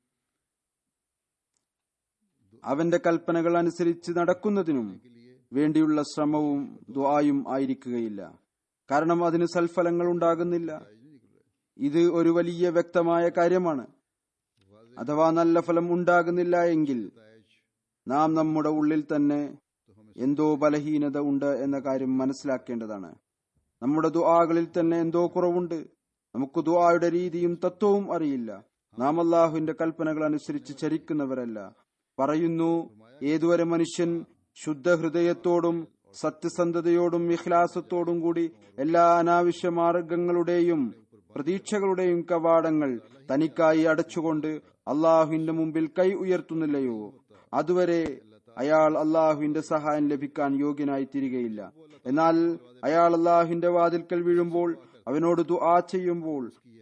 അവന്റെ കൽപ്പനകൾ അനുസരിച്ച് നടക്കുന്നതിനും के लिए വേണ്ടിയുള്ള ശ്രമവും ദുആയും ആയിരിക്കുകയില്ല കാരണം അതിന് സൽഫലങ്ങൾ ഉണ്ടാകുന്നില്ല दाइज नहीं निकल रहे ഇത് ഒരു വലിയ വ്യക്തമായ കാര്യമാണ് അഥവാ നല്ല ഫലം ഉണ്ടാകുന്നില്ല എങ്കിൽ നാം നമ്മുടെ ഉള്ളിൽ തന്നെ എന്തോ ബലഹീനത ഉണ്ട് എന്ന കാര്യം മനസ്സിലാക്കേണ്ടതാണ് നമ്മുടെ ദുആകളിൽ തന്നെ എന്തോ കുറവുണ്ട് നമുക്ക് ദുആയുടെ രീതിയും തത്വവും അറിയില്ല നാം അള്ളാഹുവിന്റെ കൽപ്പനകൾ അനുസരിച്ച് ചരിക്കുന്നവരല്ല പറയുന്നു ഏതുവരെ മനുഷ്യൻ ശുദ്ധ ഹൃദയത്തോടും സത്യസന്ധതയോടും ഇഖ്ലാസത്തോടും കൂടി എല്ലാ അനാവശ്യ മാർഗങ്ങളുടെയും പ്രതീക്ഷകളുടെയും കവാടങ്ങൾ തനിക്കായി അടച്ചുകൊണ്ട് അള്ളാഹുവിന്റെ മുമ്പിൽ കൈ ഉയർത്തുന്നില്ലയോ അതുവരെ അയാൾ അള്ളാഹുവിന്റെ സഹായം ലഭിക്കാൻ യോഗ്യനായി തീരുകയില്ല എന്നാൽ അയാൾ അള്ളാഹുവിന്റെ വാതിൽക്കൽ വീഴുമ്പോൾ അവനോട് ദുആ ചെയ്യുമ്പോൾ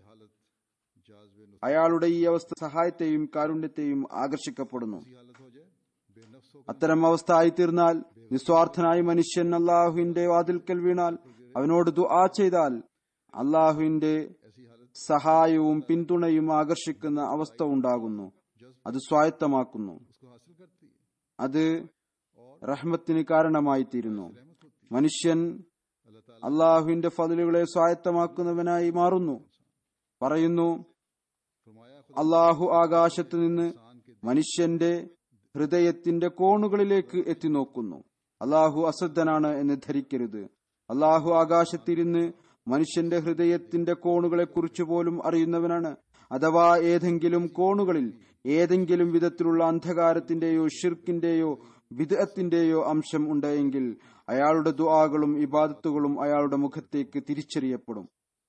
അയാളുടെ ഈ അവസ്ഥ സഹായത്തെയും കാരുണ്യത്തെയും ആകർഷിക്കപ്പെടുന്നു അത്തരം അവസ്ഥ ആയിത്തീർന്നാൽ നിസ്വാർത്ഥനായ മനുഷ്യൻ അള്ളാഹുവിന്റെ വാതിൽക്കൽ വീണാൽ അവനോട് ദുആ ചെയ്താൽ അള്ളാഹുവിന്റെ സഹായവും പിന്തുണയും ആകർഷിക്കുന്ന അവസ്ഥ ഉണ്ടാകുന്നു അത് സ്വായത്തമാക്കുന്നു അത് റഹ്മത്തിന് കാരണമായി തീരുന്നു മനുഷ്യൻ അള്ളാഹുവിന്റെ ഫതിലുകളെ സ്വായത്തമാക്കുന്നവനായി മാറുന്നു പറയുന്നു അള്ളാഹു ആകാശത്ത് നിന്ന് മനുഷ്യന്റെ ഹൃദയത്തിന്റെ കോണുകളിലേക്ക് എത്തി നോക്കുന്നു അള്ളാഹു അശ്രദ്ധനാണ് എന്ന് ധരിക്കരുത് അള്ളാഹു ആകാശത്തിരുന്ന് മനുഷ്യന്റെ ഹൃദയത്തിന്റെ കോണുകളെ കുറിച്ച് പോലും അറിയുന്നവനാണ് അഥവാ ഏതെങ്കിലും കോണുകളിൽ ഏതെങ്കിലും വിധത്തിലുള്ള അന്ധകാരത്തിന്റെയോ ഷിർക്കിന്റെയോ വിദഗ്ധത്തിന്റെയോ അംശം ഉണ്ടെങ്കിൽ അയാളുടെ ദുആകളും ഇബാദത്തുകളും അയാളുടെ മുഖത്തേക്ക് തിരിച്ചറിയപ്പെടും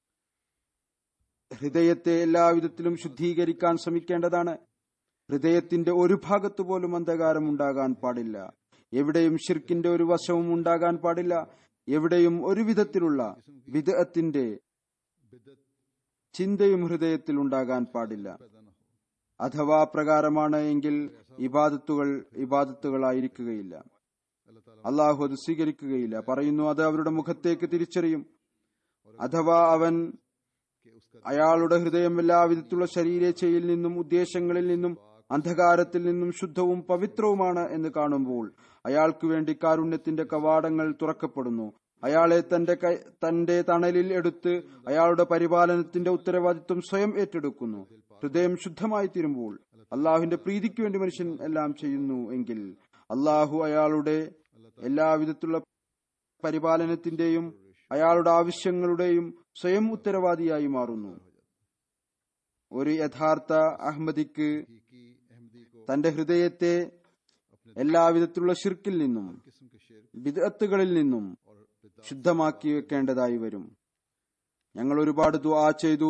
ഹൃദയത്തെ എല്ലാവിധത്തിലും ശുദ്ധീകരിക്കാൻ ശ്രമിക്കേണ്ടതാണ് ഹൃദയത്തിന്റെ ഒരു ഭാഗത്ത് പോലും അന്ധകാരം ഉണ്ടാകാൻ പാടില്ല എവിടെയും ഷിർക്കിന്റെ ഒരു വശവും ഉണ്ടാകാൻ പാടില്ല എവിടെയും ഒരു വിധത്തിലുള്ള വിദഗ്ധത്തിന്റെ ചിന്തയും ഹൃദയത്തിൽ ഉണ്ടാകാൻ പാടില്ല അഥവാ പ്രകാരമാണ് എങ്കിൽ ഇബാദത്തുകൾ ഇബാദത്തുകളായിരിക്കുകയില്ല അള്ളാഹു അത് സ്വീകരിക്കുകയില്ല പറയുന്നു അത് അവരുടെ മുഖത്തേക്ക് തിരിച്ചറിയും അഥവാ അവൻ അയാളുടെ ഹൃദയം എല്ലാവിധത്തിലുള്ള ശരീരച്ചയിൽ നിന്നും ഉദ്ദേശങ്ങളിൽ നിന്നും അന്ധകാരത്തിൽ നിന്നും ശുദ്ധവും പവിത്രവുമാണ് എന്ന് കാണുമ്പോൾ അയാൾക്ക് വേണ്ടി കാരുണ്യത്തിന്റെ കവാടങ്ങൾ തുറക്കപ്പെടുന്നു അയാളെ തന്റെ കൈ തന്റെ തണലിൽ എടുത്ത് അയാളുടെ പരിപാലനത്തിന്റെ ഉത്തരവാദിത്വം സ്വയം ഏറ്റെടുക്കുന്നു ഹൃദയം ശുദ്ധമായി തീരുമ്പോൾ അള്ളാഹുവിന്റെ പ്രീതിക്ക് വേണ്ടി മനുഷ്യൻ എല്ലാം ചെയ്യുന്നു എങ്കിൽ അള്ളാഹു അയാളുടെ എല്ലാവിധത്തിലുള്ള പരിപാലനത്തിന്റെയും അയാളുടെ ആവശ്യങ്ങളുടെയും സ്വയം ഉത്തരവാദിയായി മാറുന്നു ഒരു യഥാർത്ഥ അഹമ്മദിക്ക് തന്റെ ഹൃദയത്തെ എല്ലാവിധത്തിലുള്ള ഷിർക്കിൽ നിന്നും വിദഗ്ധകളിൽ നിന്നും ശുദ്ധമാക്കി വെക്കേണ്ടതായി വരും ഞങ്ങൾ ഒരുപാട് ദുആ ചെയ്തു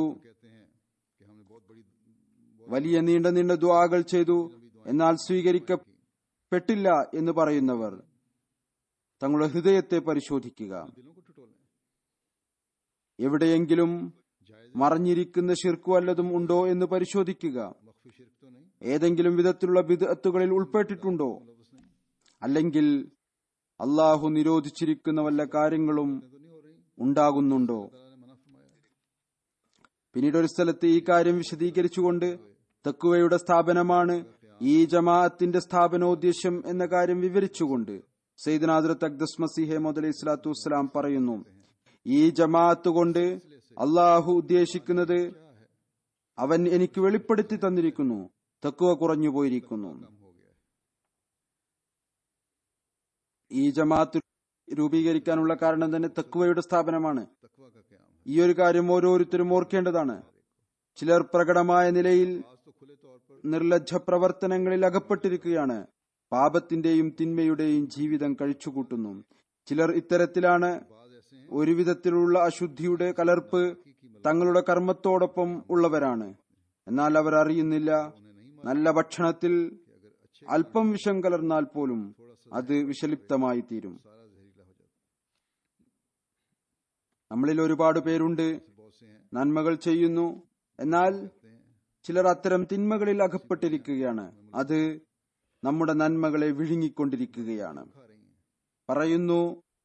വലിയ നീണ്ട നീണ്ട ദുആകൾ ചെയ്തു എന്നാൽ സ്വീകരിക്കപ്പെട്ടില്ല എന്ന് പറയുന്നവർ തങ്ങളുടെ ഹൃദയത്തെ പരിശോധിക്കുക എവിടെയെങ്കിലും മറഞ്ഞിരിക്കുന്ന ഷിർക്കു വല്ലതും ഉണ്ടോ എന്ന് പരിശോധിക്കുക ഏതെങ്കിലും വിധത്തിലുള്ള വിദഗ്ധകളിൽ ഉൾപ്പെട്ടിട്ടുണ്ടോ അല്ലെങ്കിൽ അള്ളാഹു നിരോധിച്ചിരിക്കുന്ന വല്ല കാര്യങ്ങളും ഉണ്ടാകുന്നുണ്ടോ പിന്നീട് ഒരു സ്ഥലത്ത് ഈ കാര്യം വിശദീകരിച്ചുകൊണ്ട് തക്കുവയുടെ സ്ഥാപനമാണ് ഈ ജമാഅത്തിന്റെ സ്ഥാപനോദ്ദേശ്യം എന്ന കാര്യം വിവരിച്ചുകൊണ്ട് സയ്യിദ്നാദുറത്ത് അക്ദസ് മസിഹെ മുതലി ഇസ്ലാത്തു വസ്സലാം പറയുന്നു ഈ ജമാഅത്ത് കൊണ്ട് അള്ളാഹു ഉദ്ദേശിക്കുന്നത് അവൻ എനിക്ക് വെളിപ്പെടുത്തി തന്നിരിക്കുന്നു തക്കുവ കുറഞ്ഞു പോയിരിക്കുന്നു ഈ ജമാഅത്ത് രൂപീകരിക്കാനുള്ള കാരണം തന്നെ തക്കുവയുടെ സ്ഥാപനമാണ് ഈ ഒരു കാര്യം ഓരോരുത്തരും ഓർക്കേണ്ടതാണ് ചിലർ പ്രകടമായ നിലയിൽ നിർലജ്ജ പ്രവർത്തനങ്ങളിൽ അകപ്പെട്ടിരിക്കുകയാണ് പാപത്തിന്റെയും തിന്മയുടെയും ജീവിതം കഴിച്ചുകൂട്ടുന്നു ചിലർ ഇത്തരത്തിലാണ് ഒരുവിധത്തിലുള്ള അശുദ്ധിയുടെ കലർപ്പ് തങ്ങളുടെ കർമ്മത്തോടൊപ്പം ഉള്ളവരാണ് എന്നാൽ അവർ അറിയുന്നില്ല നല്ല ഭക്ഷണത്തിൽ അല്പം വിഷം കലർന്നാൽ പോലും അത് വിഷലിപ്തമായി തീരും നമ്മളിൽ ഒരുപാട് പേരുണ്ട് നന്മകൾ ചെയ്യുന്നു എന്നാൽ ചിലർ അത്തരം തിന്മകളിൽ അകപ്പെട്ടിരിക്കുകയാണ് അത് നമ്മുടെ നന്മകളെ വിഴുങ്ങിക്കൊണ്ടിരിക്കുകയാണ് പറയുന്നു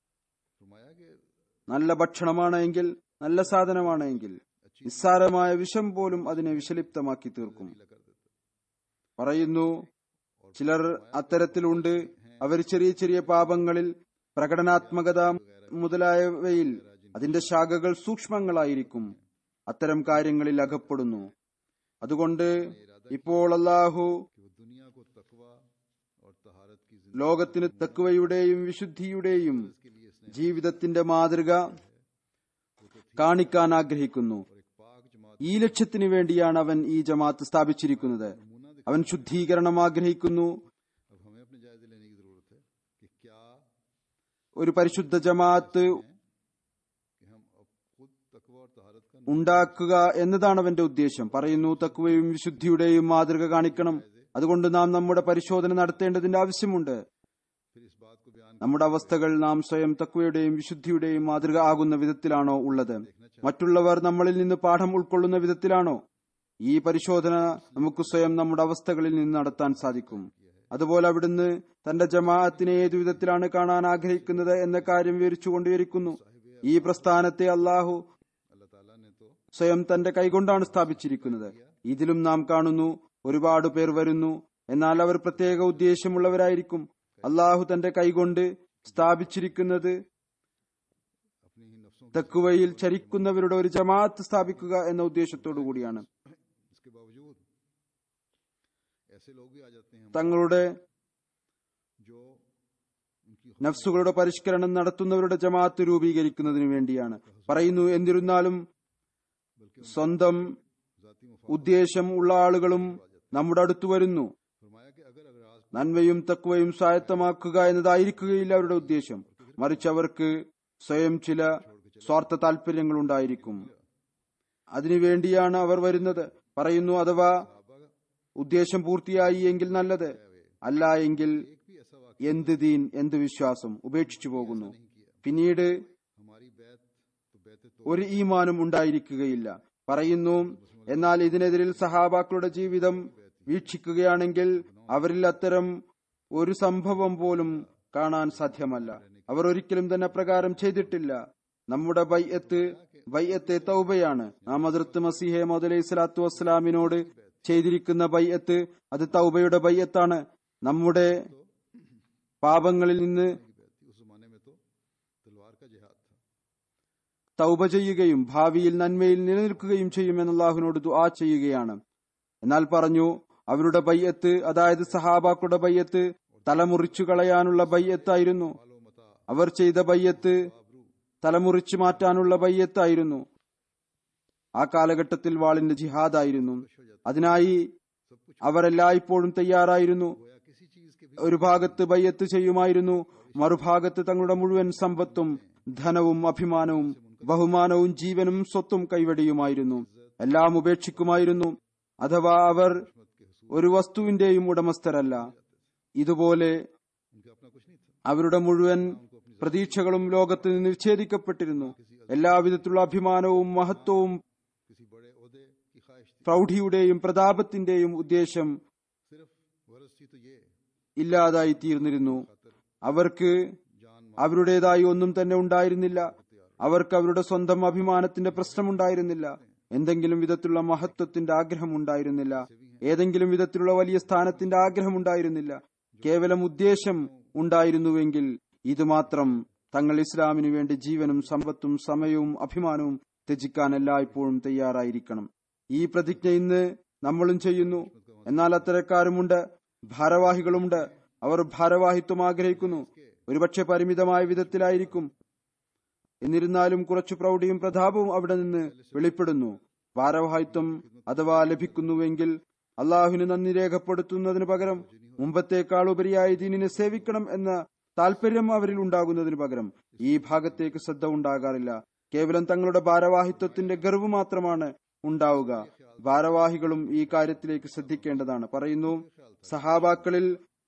നല്ല ഭക്ഷണമാണ് എങ്കിൽ നല്ല സാധനമാണ് എങ്കിൽ നിസ്സാരമായ വിഷം പോലും അതിനെ വിഷലിപ്തമാക്കി തീർക്കും പറയുന്നു ചിലർ അത്തരത്തിലുണ്ട് അവർ ചെറിയ ചെറിയ പാപങ്ങളിൽ പ്രകടനാത്മകത മുതലായവയിൽ അതിന്റെ ശാഖകൾ സൂക്ഷ്മങ്ങളായിരിക്കും അത്തരം കാര്യങ്ങളിൽ അകപ്പെടുന്നു അതുകൊണ്ട് ഇപ്പോൾ അള്ളാഹു कि वो दुनिया को तकवा और तहारत की जिंदगी ലോകത്തിന് തക്കുവയുടെയും വിശുദ്ധിയുടെയും के लिए इसने ജീവിതത്തിന്റെ മാതൃക കാണിക്കാൻ ആഗ്രഹിക്കുന്നു और एक पाक जमात ഈ ലക്ഷ്യത്തിനു വേണ്ടിയാണ് അവൻ ഈ ജമാഅത്ത് സ്ഥാപിച്ചിരിക്കുന്നത് അവൻ ശുദ്ധീകരണം ആഗ്രഹിക്കുന്നു अब हमें अपने जायजे लेने की जरूरत है कि क्या ഒരു പരിശുദ്ധ ജമാഅത്ത് कि हम अब खुद तकवा और तहारत का ഉണ്ടാക്കുക എന്നതാണ് അവന്റെ ഉദ്ദേശം പറയുന്നു തക്കുവയും വിശുദ്ധിയുടെയും മാതൃക കാണിക്കണം അതുകൊണ്ട് നാം നമ്മുടെ പരിശോധന നടത്തേണ്ടതിന്റെ ആവശ്യമുണ്ട് फिर इस बात को बयान നമ്മുടെ അവസ്ഥകൾ നാം സ്വയം തക്കുവയുടെയും വിശുദ്ധിയുടെയും മാതൃക ആകുന്ന വിധത്തിലാണോ ഉള്ളത് മറ്റുള്ളവർ നമ്മളിൽ നിന്ന് പാഠം ഉൾക്കൊള്ളുന്ന വിധത്തിലാണോ ഈ പരിശോധന നമുക്ക് സ്വയം നമ്മുടെ അവസ്ഥകളിൽ നിന്ന് നടത്താൻ സാധിക്കും അതുപോലെ അവിടുന്ന് തന്റെ ജമാഅത്തിനെ ഏതു വിധത്തിലാണ് കാണാൻ ആഗ്രഹിക്കുന്നത് എന്ന കാര്യം വിവരിച്ചുകൊണ്ടിരിക്കുന്നു ഈ പ്രസ്ഥാനത്തെ അള്ളാഹു अल्लाह ताला ने तो സ്വയം തന്റെ കൈകൊണ്ടാണ് സ്ഥാപിച്ചിരിക്കുന്നത് ഇതിലും നാം കാണുന്നു ഒരുപാട് പേർ വരുന്നു എന്നാൽ അവർ പ്രത്യേക ഉദ്ദേശമുള്ളവരായിരിക്കും അള്ളാഹു തന്റെ കൈകൊണ്ട് സ്ഥാപിച്ചിരിക്കുന്നത് अपनी ही नफ्सों തക്കുവയിൽ ചരിക്കുന്നവരുടെ ഒരു ജമാഅത്ത് സ്ഥാപിക്കുക എന്ന ഉദ്ദേശത്തോടു കൂടിയാണ് इसके बावजूद ऐसे लोग भी आ जाते हैं തങ്ങളുടെ जो उनकी നഫ്സുകളുടെ പരിഷ്കരണം നടത്തുന്നവരുടെ ജമാഅത്ത് രൂപീകരിക്കുന്നതിന് വേണ്ടിയാണ് പറയുന്നു എന്നിരുന്നാലും സ്വന്തം जाती मुफा ഉദ്ദേശം ഉള്ള ആളുകളും നമ്മുടെ അടുത്ത് വരുന്നു फरमाया कि अगर अगर आज നന്മയും തക്വയും സ്വായത്തമാക്കുക എന്നതായിരിക്കുകയില്ല അവരുടെ ഉദ്ദേശം മറിച്ച് അവർക്ക് സ്വയം ചില സ്വാർത്ഥ താല്പര്യങ്ങൾ ഉണ്ടായിരിക്കും അതിനുവേണ്ടിയാണ് അവർ വരുന്നത് പറയുന്നു അഥവാ ഉദ്ദേശം പൂർത്തിയായി എങ്കിൽ നല്ലത് അല്ല എങ്കിൽ एक भी ऐसा वाक्य എന്ത് ദീൻ എന്ത് വിശ്വാസം ഉപേക്ഷിച്ചു പോകുന്നു പിന്നീട് हमारी बैत तो बैत तो ഒരു ഈമാനും ഉണ്ടായിരിക്കുകയില്ല പറയുന്നു എന്നാൽ ഇതിനെതിരിൽ സഹാബാക്കളുടെ ജീവിതം വീക്ഷിക്കുകയാണെങ്കിൽ അവരിൽ അത്തരം ഒരു സംഭവം പോലും കാണാൻ സാധ്യമല്ല അവർ ഒരിക്കലും തന്നെ പ്രകാരം ചെയ്തിട്ടില്ല നമ്മുടെ ബൈയത്ത് ബൈയത്തെ തൗബയാണ് നാം അതിർത്ത് മസീഹെ മുതലൈഹി സ്വലാത്തു വസ്സലാമിനോട് ചെയ്തിരിക്കുന്ന ബൈയത്ത് അത് തൗബയുടെ ബൈയത്താണ് നമ്മുടെ പാപങ്ങളിൽ നിന്ന് उस जमाने में तो तलवार का जिहाद था തൗബ ചെയ്യുകയും ഭാവിയിൽ നന്മയിൽ നിലനിൽക്കുകയും ചെയ്യുമെന്ന് അള്ളാഹുവിനോട് ദുആ ചെയ്യുകയാണ് എന്നാൽ പറഞ്ഞു അവരുടെ ബയ്യത്ത് അതായത് സഹാബാക്കളുടെ ബയ്യത്ത് തലമുറിച്ചു കളയാനുള്ള ബയ്യത്തായിരുന്നു അവർ ചെയ്ത ബയ്യത്ത് തലമുറിച്ചു മാറ്റാനുള്ള ബയ്യത്തായിരുന്നു ആ കാലഘട്ടത്തിൽ വാളിന്റെ ജിഹാദായിരുന്നു അതിനായി അവർ എല്ലായ്പ്പോഴും തയ്യാറായിരുന്നു गोया किसी चीज के भी ഒരു ഭാഗത്ത് ബയ്യത്ത് ചെയ്യുമായിരുന്നു മറുഭാഗത്ത് തങ്ങളുടെ മുഴുവൻ സമ്പത്തും ധനവും അഭിമാനവും ബഹുമാനവും ജീവനും സ്വത്തും കൈവടിയുമായിരുന്നു എല്ലാം ഉപേക്ഷിക്കുമായിരുന്നു അഥവാ അവർ ഒരു വസ്തുവിന്റെയും ഉടമസ്ഥരല്ല ഇതുപോലെ उनका अपना कुछ नहीं था അവരുടെ മുഴുവൻ പ്രതീക്ഷകളും ലോകത്ത് നിന്ന് വിച്ഛേദിക്കപ്പെട്ടിരുന്നു എല്ലാവിധത്തിലുള്ള അഭിമാനവും മഹത്വവും किसी बड़े ओहदे की ख्वाहिश थी പ്രൗഢിയുടെയും പ്രതാപത്തിന്റെയും ഉദ്ദേശം सिर्फ गरज थी तो ये ഇല്ലാതായി തീർന്നിരുന്നു അവർക്ക് जान അവരുടേതായി ഒന്നും തന്നെ ഉണ്ടായിരുന്നില്ല അവർക്ക് അവരുടെ സ്വന്തം അഭിമാനത്തിന്റെ പ്രശ്നമുണ്ടായിരുന്നില്ല എന്തെങ്കിലും വിധത്തിലുള്ള മഹത്വത്തിന്റെ ആഗ്രഹം ഉണ്ടായിരുന്നില്ല ഏതെങ്കിലും വിധത്തിലുള്ള വലിയ സ്ഥാനത്തിന്റെ ആഗ്രഹം ഉണ്ടായിരുന്നില്ല കേവലം ഉദ്ദേശം ഉണ്ടായിരുന്നുവെങ്കിൽ ഇത് മാത്രം തങ്ങൾ ഇസ്ലാമിനു വേണ്ടി ജീവനും സമ്പത്തും സമയവും അഭിമാനവും ത്യജിക്കാൻ എല്ലായ്പ്പോഴും തയ്യാറായിരിക്കണം ഈ പ്രതിജ്ഞ ഇന്ന് നമ്മളും ചെയ്യുന്നു എന്നാൽ അത്തരക്കാരുമുണ്ട് ഭാരവാഹികളുമുണ്ട് അവർ ഭാരവാഹിത്വം ആഗ്രഹിക്കുന്നു ഒരുപക്ഷെ പരിമിതമായ വിധത്തിലായിരിക്കും എന്നിരുന്നാലും കുറച്ചു പ്രൗഢിയും പ്രതാപവും അവിടെ നിന്ന് വെളിപ്പെടുന്നു ഭാരവാഹിത്വം അഥവാ ലഭിക്കുന്നുവെങ്കിൽ അള്ളാഹുവിന് നന്ദി രേഖപ്പെടുത്തുന്നതിന് പകരം മുമ്പത്തേക്കാൾ ഉപരിയായി ദീനിനെ സേവിക്കണം എന്ന താല്പര്യം അവരിൽ ഉണ്ടാകുന്നതിന് പകരം ഈ ഭാഗത്തേക്ക് ശ്രദ്ധ ഉണ്ടാകാറില്ല കേവലം തങ്ങളുടെ ഭാരവാഹിത്വത്തിന്റെ ഗർവ് മാത്രമാണ് ഉണ്ടാവുക ഭാരവാഹികളും ഈ കാര്യത്തിലേക്ക് ശ്രദ്ധിക്കേണ്ടതാണ് പറയുന്നു സഹാബാക്കളിൽ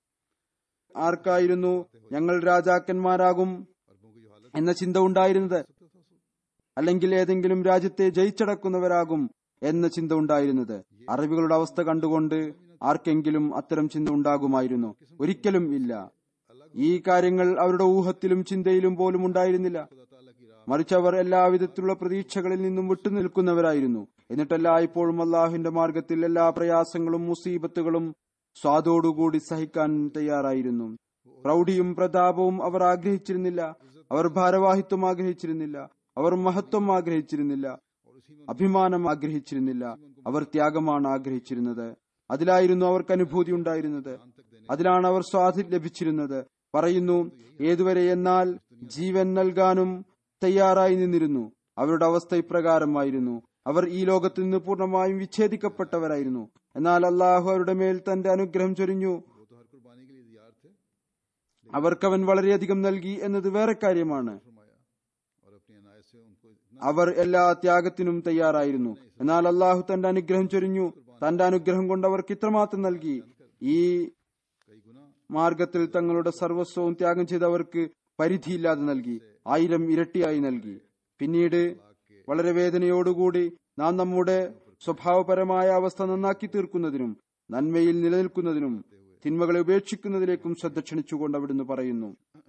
ആർക്കായിരുന്നു ഞങ്ങൾ രാജാക്കന്മാരാകും എന്ന ചിന്ത ഉണ്ടായിരുന്നത് അല്ലെങ്കിൽ ഏതെങ്കിലും രാജ്യത്തെ ജയിച്ചടക്കുന്നവരാകും എന്ന ചിന്ത ഉണ്ടായിരുന്നത് അറബികളുടെ അവസ്ഥ കണ്ടുകൊണ്ട് ആർക്കെങ്കിലും അത്തരം ചിന്ത ഉണ്ടാകുമായിരുന്നു ഒരിക്കലും ഇല്ല ഈ കാര്യങ്ങൾ അവരുടെ ഊഹത്തിലും ചിന്തയിലും പോലും ഉണ്ടായിരുന്നില്ല മറിച്ച് അവർ എല്ലാവിധത്തിലുള്ള പ്രതീക്ഷകളിൽ നിന്നും വിട്ടുനിൽക്കുന്നവരായിരുന്നു എന്നിട്ടല്ല ഇപ്പോഴും അള്ളാഹുവിന്റെ മാർഗത്തിൽ എല്ലാ പ്രയാസങ്ങളും മുസീബത്തുകളും സ്വാദോടുകൂടി സഹിക്കാൻ തയ്യാറായിരുന്നു പ്രൗഢിയും പ്രതാപവും അവർ ആഗ്രഹിച്ചിരുന്നില്ല അവർ ഭാരവാഹിത്വം ആഗ്രഹിച്ചിരുന്നില്ല അവർ മഹത്വം ആഗ്രഹിച്ചിരുന്നില്ല അഭിമാനം ആഗ്രഹിച്ചിരുന്നില്ല അവർ ത്യാഗമാണ് ആഗ്രഹിച്ചിരുന്നത് അതിലായിരുന്നു അവർക്ക് അനുഭൂതി ഉണ്ടായിരുന്നത് അതിലാണ് അവർ സ്വാധി ലഭിച്ചിരുന്നത് പറയുന്നു ഏതുവരെ എന്നാൽ ജീവൻ നൽകാനും തയ്യാറായി നിന്നിരുന്നു അവരുടെ അവസ്ഥ ഇപ്രകാരമായിരുന്നു അവർ ഈ ലോകത്ത് നിന്ന് പൂർണ്ണമായും വിച്ഛേദിക്കപ്പെട്ടവരായിരുന്നു എന്നാൽ അള്ളാഹു അവരുടെ മേൽ തന്റെ അനുഗ്രഹം ചൊരിഞ്ഞു वो तो हर कुर्बानी के लिए तैयार थे അവർക്കവൻ വളരെയധികം നൽകി എന്നത് വേറെ കാര്യമാണ് फरमाया और अपनी अनायत से उनको इतना അവർ എല്ലാ ത്യാഗത്തിനും തയ്യാറായിരുന്നു എന്നാൽ അള്ളാഹു തന്റെ അനുഗ്രഹം ചൊരിഞ്ഞു തന്റെ അനുഗ്രഹം കൊണ്ട് അവർക്ക് ഇത്രമാത്രം നൽകി ഈ कई गुना മാർഗത്തിൽ തങ്ങളുടെ സർവസ്വവും ത്യാഗം ചെയ്ത് അവർക്ക് പരിധിയില്ലാതെ നൽകി ആയിരം ഇരട്ടിയായി നൽകി പിന്നീട് വളരെ വേദനയോടുകൂടി നാം നമ്മുടെ സ്വഭാവപരമായ അവസ്ഥ നന്നാക്കി തീർക്കുന്നതിനും നന്മയിൽ നിലനിൽക്കുന്നതിനും തിന്മകളെ ഉപേക്ഷിക്കുന്നതിലേക്കും ശ്രദ്ധ ക്ഷണിച്ചുകൊണ്ട് അവിടുന്ന് പറയുന്നു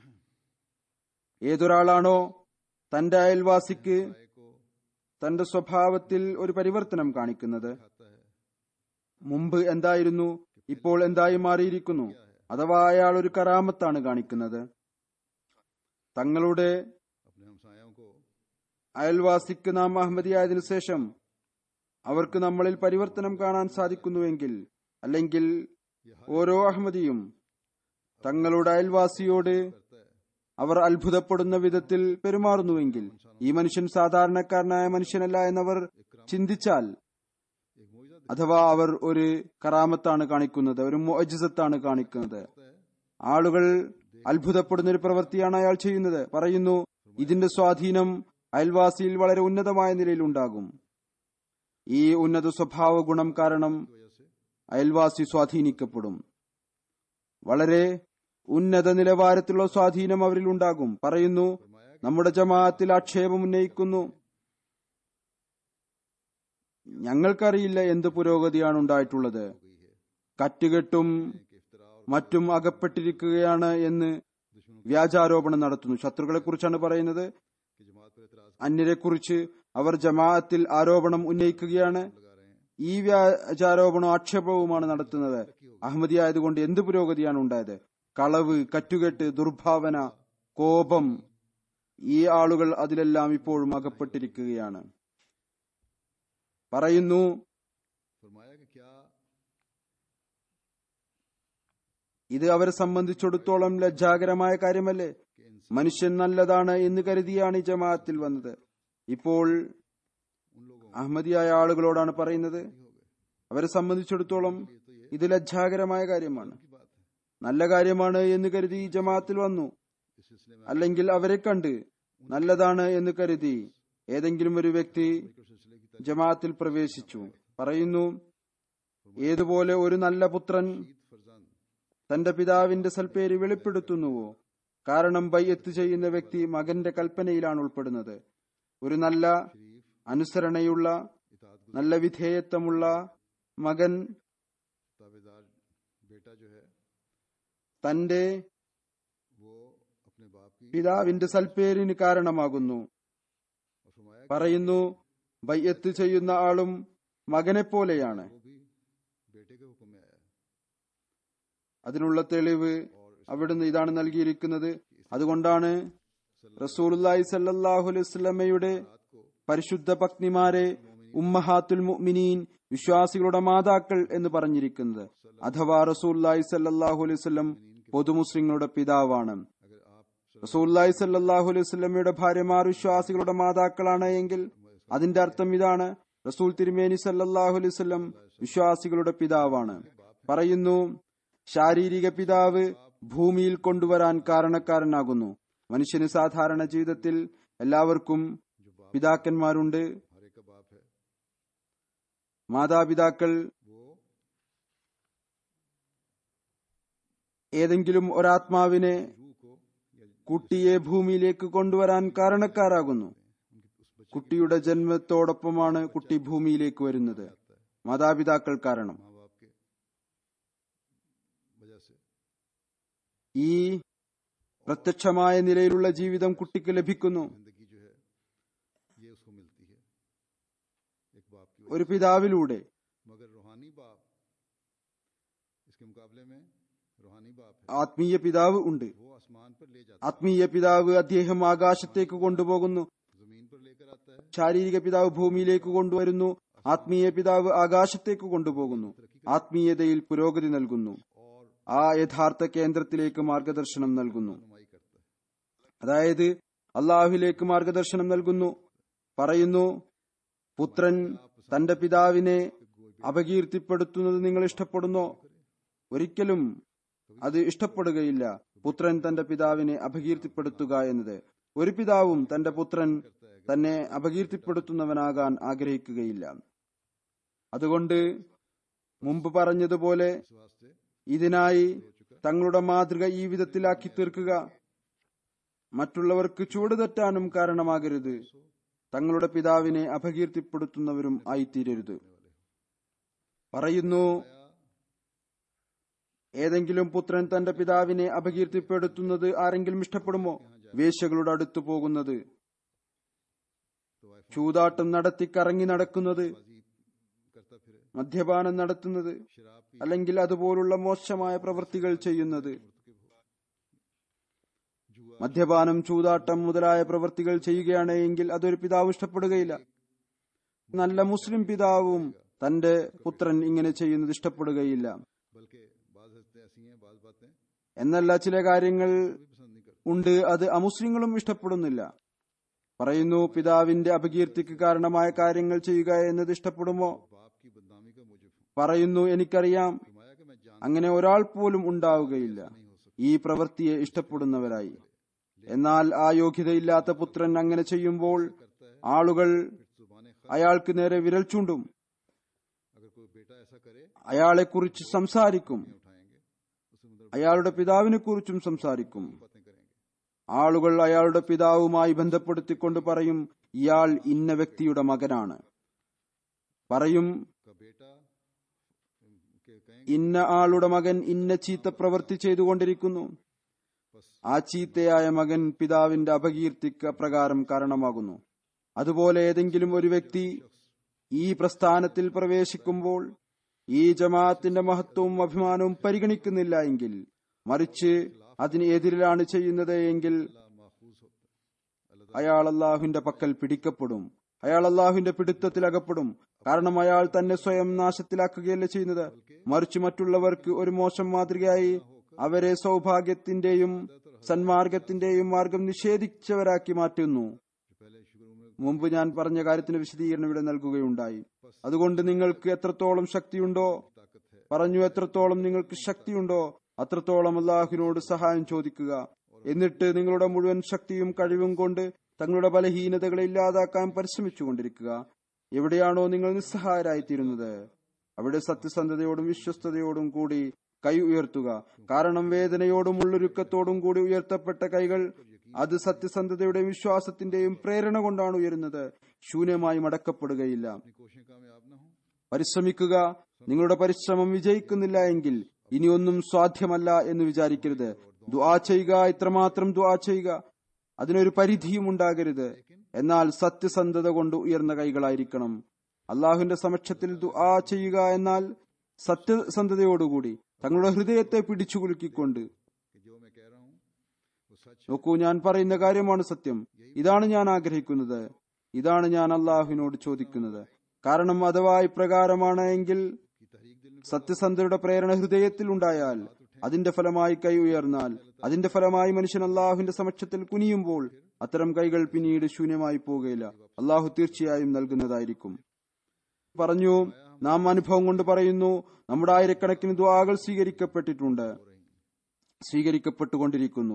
ഏതൊരാളാണോ തന്റെ അയൽവാസിക്ക് राय को തന്റെ സ്വഭാവത്തിൽ ഒരു പരിവർത്തനം കാണിക്കുന്നത് खाता है മുമ്പ് എന്തായിരുന്നു ഇപ്പോൾ എന്തായി മാറിയിരിക്കുന്നു അഥവാ അയാൾ ഒരു കറാമത്താണ് കാണിക്കുന്നത് തങ്ങളുടെ अपने हमसायों को അയൽവാസിക്ക് നാം അഹമ്മദിയായതിനു ശേഷം അവർക്ക് നമ്മളിൽ പരിവർത്തനം കാണാൻ സാധിക്കുന്നുവെങ്കിൽ അല്ലെങ്കിൽ ഓരോ അഹമ്മദിയും തങ്ങളുടെ അയൽവാസിയോട് करता है അവർ അത്ഭുതപ്പെടുന്ന വിധത്തിൽ പെരുമാറുന്നുവെങ്കിൽ ഈ മനുഷ്യൻ സാധാരണക്കാരനായ മനുഷ്യനല്ല എന്നവർ ചിന്തിച്ചാൽ एक मोजा അഥവാ അവർ ഒരു കറാമത്താണ് കാണിക്കുന്നത് ഒരു മോജസത്താണ് കാണിക്കുന്നത് देता है ആളുകൾ അത്ഭുതപ്പെടുന്ന ഒരു പ്രവൃത്തിയാണ് അയാൾ ചെയ്യുന്നത് പറയുന്നു ഇതിന്റെ സ്വാധീനം അയൽവാസിയിൽ വളരെ ഉന്നതമായ നിലയിൽ ഉണ്ടാകും ഈ ഉന്നത സ്വഭാവ ഗുണം കാരണം की वजह से അയൽവാസി സ്വാധീനിക്കപ്പെടും വളരെ ഉന്നത നിലവാരത്തിലുള്ള സ്വാധീനം അവരിൽ ഉണ്ടാകും പറയുന്നു നമ്മുടെ ജമാഅത്തിൽ ആക്ഷേപം ഉന്നയിക്കുന്നു ഞങ്ങൾക്കറിയില്ല എന്ത് പുരോഗതിയാണ് ഉണ്ടായിട്ടുള്ളത് हो गई है കറ്റുകെട്ടും कि इफ्तरा और മറ്റും അകപ്പെട്ടിരിക്കുകയാണ് എന്ന് വ്യാജാരോപണം നടത്തുന്നു ശത്രുക്കളെ കുറിച്ചാണ് പറയുന്നത് की जमात पर एतराज അന്യരെ കുറിച്ച് അവർ ജമാഅത്തിൽ ആരോപണം ഉന്നയിക്കുകയാണ് लगा रहे हैं ഈ വ്യാജാരോപണവും ആക്ഷേപവുമാണ് നടത്തുന്നത് അഹമ്മദി ആയതുകൊണ്ട് എന്ത് പുരോഗതിയാണ് ഉണ്ടായത് കളവ് കറ്റുകെട്ട് ദുർഭാവന കോപം ഈ ആളുകൾ അതിലെല്ലാം ഇപ്പോഴും അകപ്പെട്ടിരിക്കുകയാണ് പറയുന്നു फरमाया कि क्या ഇത് അവരെ സംബന്ധിച്ചിടത്തോളം ലജ്ജാകരമായ കാര്യമല്ലേ कि इंसान മനുഷ്യൻ നല്ലതാണ് എന്ന് കരുതിയാണ് ഈ ജമാഅത്തിൽ വന്നത് ഇപ്പോൾ उन लोगों അഹമ്മദിയായ ആളുകളോടാണ് പറയുന്നത് हो गए അവരെ സംബന്ധിച്ചിടത്തോളം ये तो ये ഇത് ലജ്ജാകരമായ കാര്യമാണ് की बात है നല്ല കാര്യമാണ് എന്ന് കരുതി ഈ ജമാഅത്തിൽ വന്നു इस सिलसिले में അല്ലെങ്കിൽ അവരെ കണ്ട് നല്ലതാണ് എന്ന് കരുതി ഏതെങ്കിലും ഒരു വ്യക്തി मेडिकल सिलसिले की ജമാഅത്തിൽ പ്രവേശിച്ചു പറയുന്നു ഏതുപോലെ ഒരു നല്ല പുത്രൻ तजीद फरजान തന്റെ പിതാവിന്റെ സൽപ്പേര് വെളിപ്പെടുത്തുന്നുവോ കാരണം ബയ്യത്ത് ചെയ്യുന്ന വ്യക്തി മകന്റെ കൽപ്പനയിലാണ് ഉൾപ്പെടുന്നത് ഒരു നല്ല शरीफ അനുസരണയുള്ള इतात നല്ല വിധേയത്വമുള്ള മകൻ ताबेदार बेटा जो है തന്റെ वो अपने बाप की പിതാവിന്റെ സൽപ്പേരിന് കാരണമാകുന്നു और फरमाया പറയുന്നു ബയ്യത്ത് ചെയ്യുന്ന ആളും മകനെ പോലെയാണ് वो भी बेटे के हुक्म में आया है അതിനുള്ള തെളിവ് അവിടുന്ന് ഇതാണ് നൽകിയിരിക്കുന്നത് അതുകൊണ്ടാണ് റസൂലുല്ലാഹി സല്ലല്ലാഹു അലൈഹി വസല്ലമയുടെ रात को പരിശുദ്ധ പത്നിമാരെ ഉമ്മഹാത്തുൽ മുഅ്മിനീൻ വിശ്വാസികളുടെ മാതാക്കൾ എന്ന് പറഞ്ഞിരിക്കുന്നത് അഥവാ റസൂലുല്ലാഹി സല്ലല്ലാഹു അലൈഹി വസല്ലം പൊതുമുസ്ലിങ്ങളുടെ പിതാവാണ് अगर आप റസൂലുല്ലാഹി സല്ലല്ലാഹു അലൈഹി വസല്ലമയുടെ ഭാര്യമാർ വിശ്വാസികളുടെ മാതാക്കളാണ് എങ്കിൽ അതിന്റെ അർത്ഥം ഇതാണ് റസൂൽ തിരുമേനി സല്ലല്ലാഹു അലൈഹി വസല്ലം വിശ്വാസികളുടെ പിതാവാണ് പറയുന്നു ശാരീരിക പിതാവ് ഭൂമിയിൽ കൊണ്ടുവരാൻ കാരണക്കാരനാകുന്നു മനുഷ്യന് സാധാരണ ജീവിതത്തിൽ എല്ലാവർക്കും പിതാക്കന്മാരുണ്ട് हर एक का बाप है മാതാപിതാക്കൾ वो ഏതെങ്കിലും ഒരാത്മാവിനെ रूह को या കുട്ടിയെ ഭൂമിയിലേക്ക് കൊണ്ടുവരാൻ കാരണക്കാരാകുന്നു उनकी उस बच्चे കുട്ടിയുടെ ജന്മത്തോടൊപ്പമാണ് കുട്ടി ഭൂമിയിലേക്ക് വരുന്നത് മാതാപിതാക്കൾ കാരണം माँ बाप के वजह से ഈ പ്രത്യക്ഷമായ നിലയിലുള്ള ജീവിതം കുട്ടിക്ക് ലഭിക്കുന്നു जिंदगी जो है ये उसको मिलती है एक बाप की ഒരു പിതാവിലൂടെ वजह मगर रूहानी बाप इसके मुकाबले में रूहानी बाप है ആത്മീയ പിതാവ് ഉണ്ട് वो आसमान पर ले जाता ആത്മീയ പിതാവ് അദ്ദേഹം ആകാശത്തേക്ക് കൊണ്ടുപോകുന്നു है जमीन पर ले लेकर आता है ശാരീരിക പിതാവ് ഭൂമിയിലേക്ക് കൊണ്ടുവരുന്നു ആത്മീയ പിതാവ് ആകാശത്തേക്ക് കൊണ്ടുപോകുന്നു ആത്മീയതയിൽ പുരോഗതി നൽകുന്നു और ആ യഥാർത്ഥ കേന്ദ്രത്തിലേക്ക് മാർഗദർശനം നൽകുന്നു नुमाई करता है അതായത് അള്ളാഹുവിലേക്ക് മാർഗദർശനം നൽകുന്നു പറയുന്നു പുത്രൻ തന്റെ പിതാവിനെ അപകീർത്തിപ്പെടുത്തുന്നത് നിങ്ങൾ ഇഷ്ടപ്പെടുന്നോ ഒരിക്കലും അത് ഇഷ്ടപ്പെടുകയില്ല പുത്രൻ തന്റെ പിതാവിനെ അപകീർത്തിപ്പെടുത്തുക എന്നത് ഒരു പിതാവും തന്റെ പുത്രൻ തന്നെ അപകീർത്തിപ്പെടുത്തുന്നവനാകാൻ ആഗ്രഹിക്കുകയില്ല അതുകൊണ്ട് മുമ്പ് പറഞ്ഞതുപോലെ इस वास्ते ഇതിനായി തങ്ങളുടെ മാതൃക ഈ വിധത്തിലാക്കി തീർക്കുക മറ്റുള്ളവർക്ക് ചൂട് തെറ്റാനും കാരണമാകരുത് തങ്ങളുടെ പിതാവിനെ അപകീർത്തിപ്പെടുത്തുന്നവരും ആയിത്തീരരുത് പറയുന്നു ഏതെങ്കിലും പുത്രൻ തന്റെ പിതാവിനെ അപകീർത്തിപ്പെടുത്തുന്നത് ആരെങ്കിലും ഇഷ്ടപ്പെടുമോ വേശ്യകളുടെ അടുത്തു പോകുന്നത് ചൂതാട്ടം നടത്തി കറങ്ങി നടക്കുന്നത് बाजी करता फिरे മദ്യപാനം നടത്തുന്നത് शराब पी അല്ലെങ്കിൽ അതുപോലുള്ള മോശമായ പ്രവൃത്തികൾ ചെയ്യുന്നത് जुआ മദ്യപാനം ചൂതാട്ടം മുതലായ പ്രവൃത്തികൾ ചെയ്യുകയാണ് എങ്കിൽ അതൊരു പിതാവ് ഇഷ്ടപ്പെടുകയില്ല നല്ല മുസ്ലിം പിതാവും തന്റെ പുത്രൻ ഇങ്ങനെ ചെയ്യുന്നത് ഇഷ്ടപ്പെടുകയില്ല बल्कि बाज हंसते ऐसी हैं बाज बातें എന്നല്ല ചില കാര്യങ്ങൾ भी पसंद नहीं करते ഉണ്ട് അത് അമുസ്ലിങ്ങളും ഇഷ്ടപ്പെടുന്നില്ല പറയുന്നു പിതാവിന്റെ അപകീർത്തിക്ക് കാരണമായ കാര്യങ്ങൾ ചെയ്യുക എന്നത് ഇഷ്ടപ്പെടുമോ बाप की बदनामी का मुझे പറയുന്നു എനിക്കറിയാം फरमाया कि मैं जान അങ്ങനെ ഒരാൾ പോലും ഉണ്ടാവുകയില്ല ഈ പ്രവൃത്തിയെ ഇഷ്ടപ്പെടുന്നവരായി എന്നാൽ ആ യോഗ്യതയില്ലാത്ത പുത്രൻ അങ്ങനെ ചെയ്യുമ്പോൾ ആളുകൾ जुबान അയാൾക്ക് നേരെ വിരൽ ചൂണ്ടും अगर कोई बेटा ऐसा करे അയാളെക്കുറിച്ച് സംസാരിക്കും उठाएंगे उसे मतलब അയാളുടെ പിതാവിനെ കുറിച്ചും സംസാരിക്കും बातें करेंगे ആളുകൾ അയാളുടെ പിതാവുമായി ബന്ധപ്പെടുത്തിക്കൊണ്ട് പറയും ഇയാൾ ഇന്ന വ്യക്തിയുടെ മകനാണ് പറയും का बेटा के कहेंगे ഇന്ന ആളുടെ മകൻ ഇന്ന ചീത്ത പ്രവൃത്തി ചെയ്തുകൊണ്ടിരിക്കുന്നു ആ ചീത്തയായ മകൻ പിതാവിന്റെ അപകീർത്തിക്ക് അപ്രകാരം കാരണമാകുന്നു അതുപോലെ ഏതെങ്കിലും ഒരു വ്യക്തി ഈ പ്രസ്ഥാനത്തിൽ പ്രവേശിക്കുമ്പോൾ ഈ ജമാഅത്തിന്റെ മഹത്വവും അഭിമാനവും പരിഗണിക്കുന്നില്ല എങ്കിൽ മറിച്ച് അതിന് എതിരിലാണ് ചെയ്യുന്നത് എങ്കിൽ माखूज होता है അയാൾ അള്ളാഹുവിന്റെ പക്കൽ പിടിക്കപ്പെടും അയാൾ അള്ളാഹുവിന്റെ പിടുത്തത്തിൽ അകപ്പെടും കാരണം അയാൾ തന്നെ സ്വയം നാശത്തിലാക്കുകയല്ല ചെയ്യുന്നത് മറിച്ച് മറ്റുള്ളവർക്ക് ഒരു മോശം മാതൃകയായി അവരെ സൗഭാഗ്യത്തിന്റെയും സന്മാർഗത്തിന്റെയും മാർഗം നിഷേധിച്ചവരാക്കി മാറ്റുന്നു जो पहले शुरू में മുമ്പ് ഞാൻ പറഞ്ഞ കാര്യത്തിന് വിശദീകരണം ഇവിടെ നൽകുകയുണ്ടായി അതുകൊണ്ട് നിങ്ങൾക്ക് എത്രത്തോളം ശക്തിയുണ്ടോ ताकत है പറഞ്ഞു എത്രത്തോളം നിങ്ങൾക്ക് ശക്തിയുണ്ടോ അത്രത്തോളം അള്ളാഹുവിനോട് സഹായം ചോദിക്കുക എന്നിട്ട് നിങ്ങളുടെ മുഴുവൻ ശക്തിയും കഴിവും കൊണ്ട് തങ്ങളുടെ ബലഹീനതകളെ ഇല്ലാതാക്കാൻ പരിശ്രമിച്ചുകൊണ്ടിരിക്കുക എവിടെയാണോ നിങ്ങൾ നിസ്സഹായരായിത്തീരുന്നത് അവിടെ സത്യസന്ധതയോടും വിശ്വസ്തയോടും കൂടി കൈ ഉയർത്തുക കാരണം വേദനയോടും ഉള്ളൊരുക്കത്തോടും കൂടി ഉയർത്തപ്പെട്ട കൈകൾ അത് സത്യസന്ധതയുടെയും വിശ്വാസത്തിന്റെയും പ്രേരണ കൊണ്ടാണ് ഉയരുന്നത് ശൂന്യമായി മടക്കപ്പെടുകയില്ല अपनी कोशिशें कामयाब ना हो പരിശ്രമിക്കുക നിങ്ങളുടെ പരിശ്രമം വിജയിക്കുന്നില്ല എങ്കിൽ ഇനി ഒന്നും സ്വാധ്യമല്ല എന്ന് വിചാരിക്കരുത് ദുആ ചെയ്യുക ഇത്രമാത്രം ദുആ ചെയ്യുക അതിനൊരു പരിധിയും ഉണ്ടാകരുത് എന്നാൽ സത്യസന്ധത കൊണ്ട് ഉയർന്ന കൈകളായിരിക്കണം അള്ളാഹുവിന്റെ സമക്ഷത്തിൽ ദുആ ചെയ്യുക എന്നാൽ സത്യസന്ധതയോടുകൂടി തങ്ങളുടെ ഹൃദയത്തെ പിടിച്ചു കുലുക്കിക്കൊണ്ട് कि जो मैं कह रहा हूँ वो सच നോക്കൂ ഞാൻ പറയുന്ന കാര്യമാണ് സത്യം ഇതാണ് ഞാൻ ആഗ്രഹിക്കുന്നത് ഇതാണ് ഞാൻ അള്ളാഹുവിനോട് ചോദിക്കുന്നത് കാരണം അഥവാ ഇപ്രകാരമാണ് എങ്കിൽ की तहरीक दिल में സത്യസന്ധയുടെ പ്രേരണ ഹൃദയത്തിൽ ഉണ്ടായാൽ അതിന്റെ ഫലമായി കൈ ഉയർന്നാൽ അതിന്റെ ഫലമായി മനുഷ്യൻ അള്ളാഹുവിന്റെ സമക്ഷത്തിൽ കുനിയുമ്പോൾ അത്തരം കൈകൾ പിന്നീട് ശൂന്യമായി പോവുകയില്ല അള്ളാഹു തീർച്ചയായും നൽകുന്നതായിരിക്കും പറഞ്ഞു നാം അനുഭവം കൊണ്ട് പറയുന്നു നമ്മുടെ ആയിരക്കണക്കിന് ദ്വാകൾ സ്വീകരിക്കപ്പെട്ടിട്ടുണ്ട് സ്വീകരിക്കപ്പെട്ടുകൊണ്ടിരിക്കുന്നു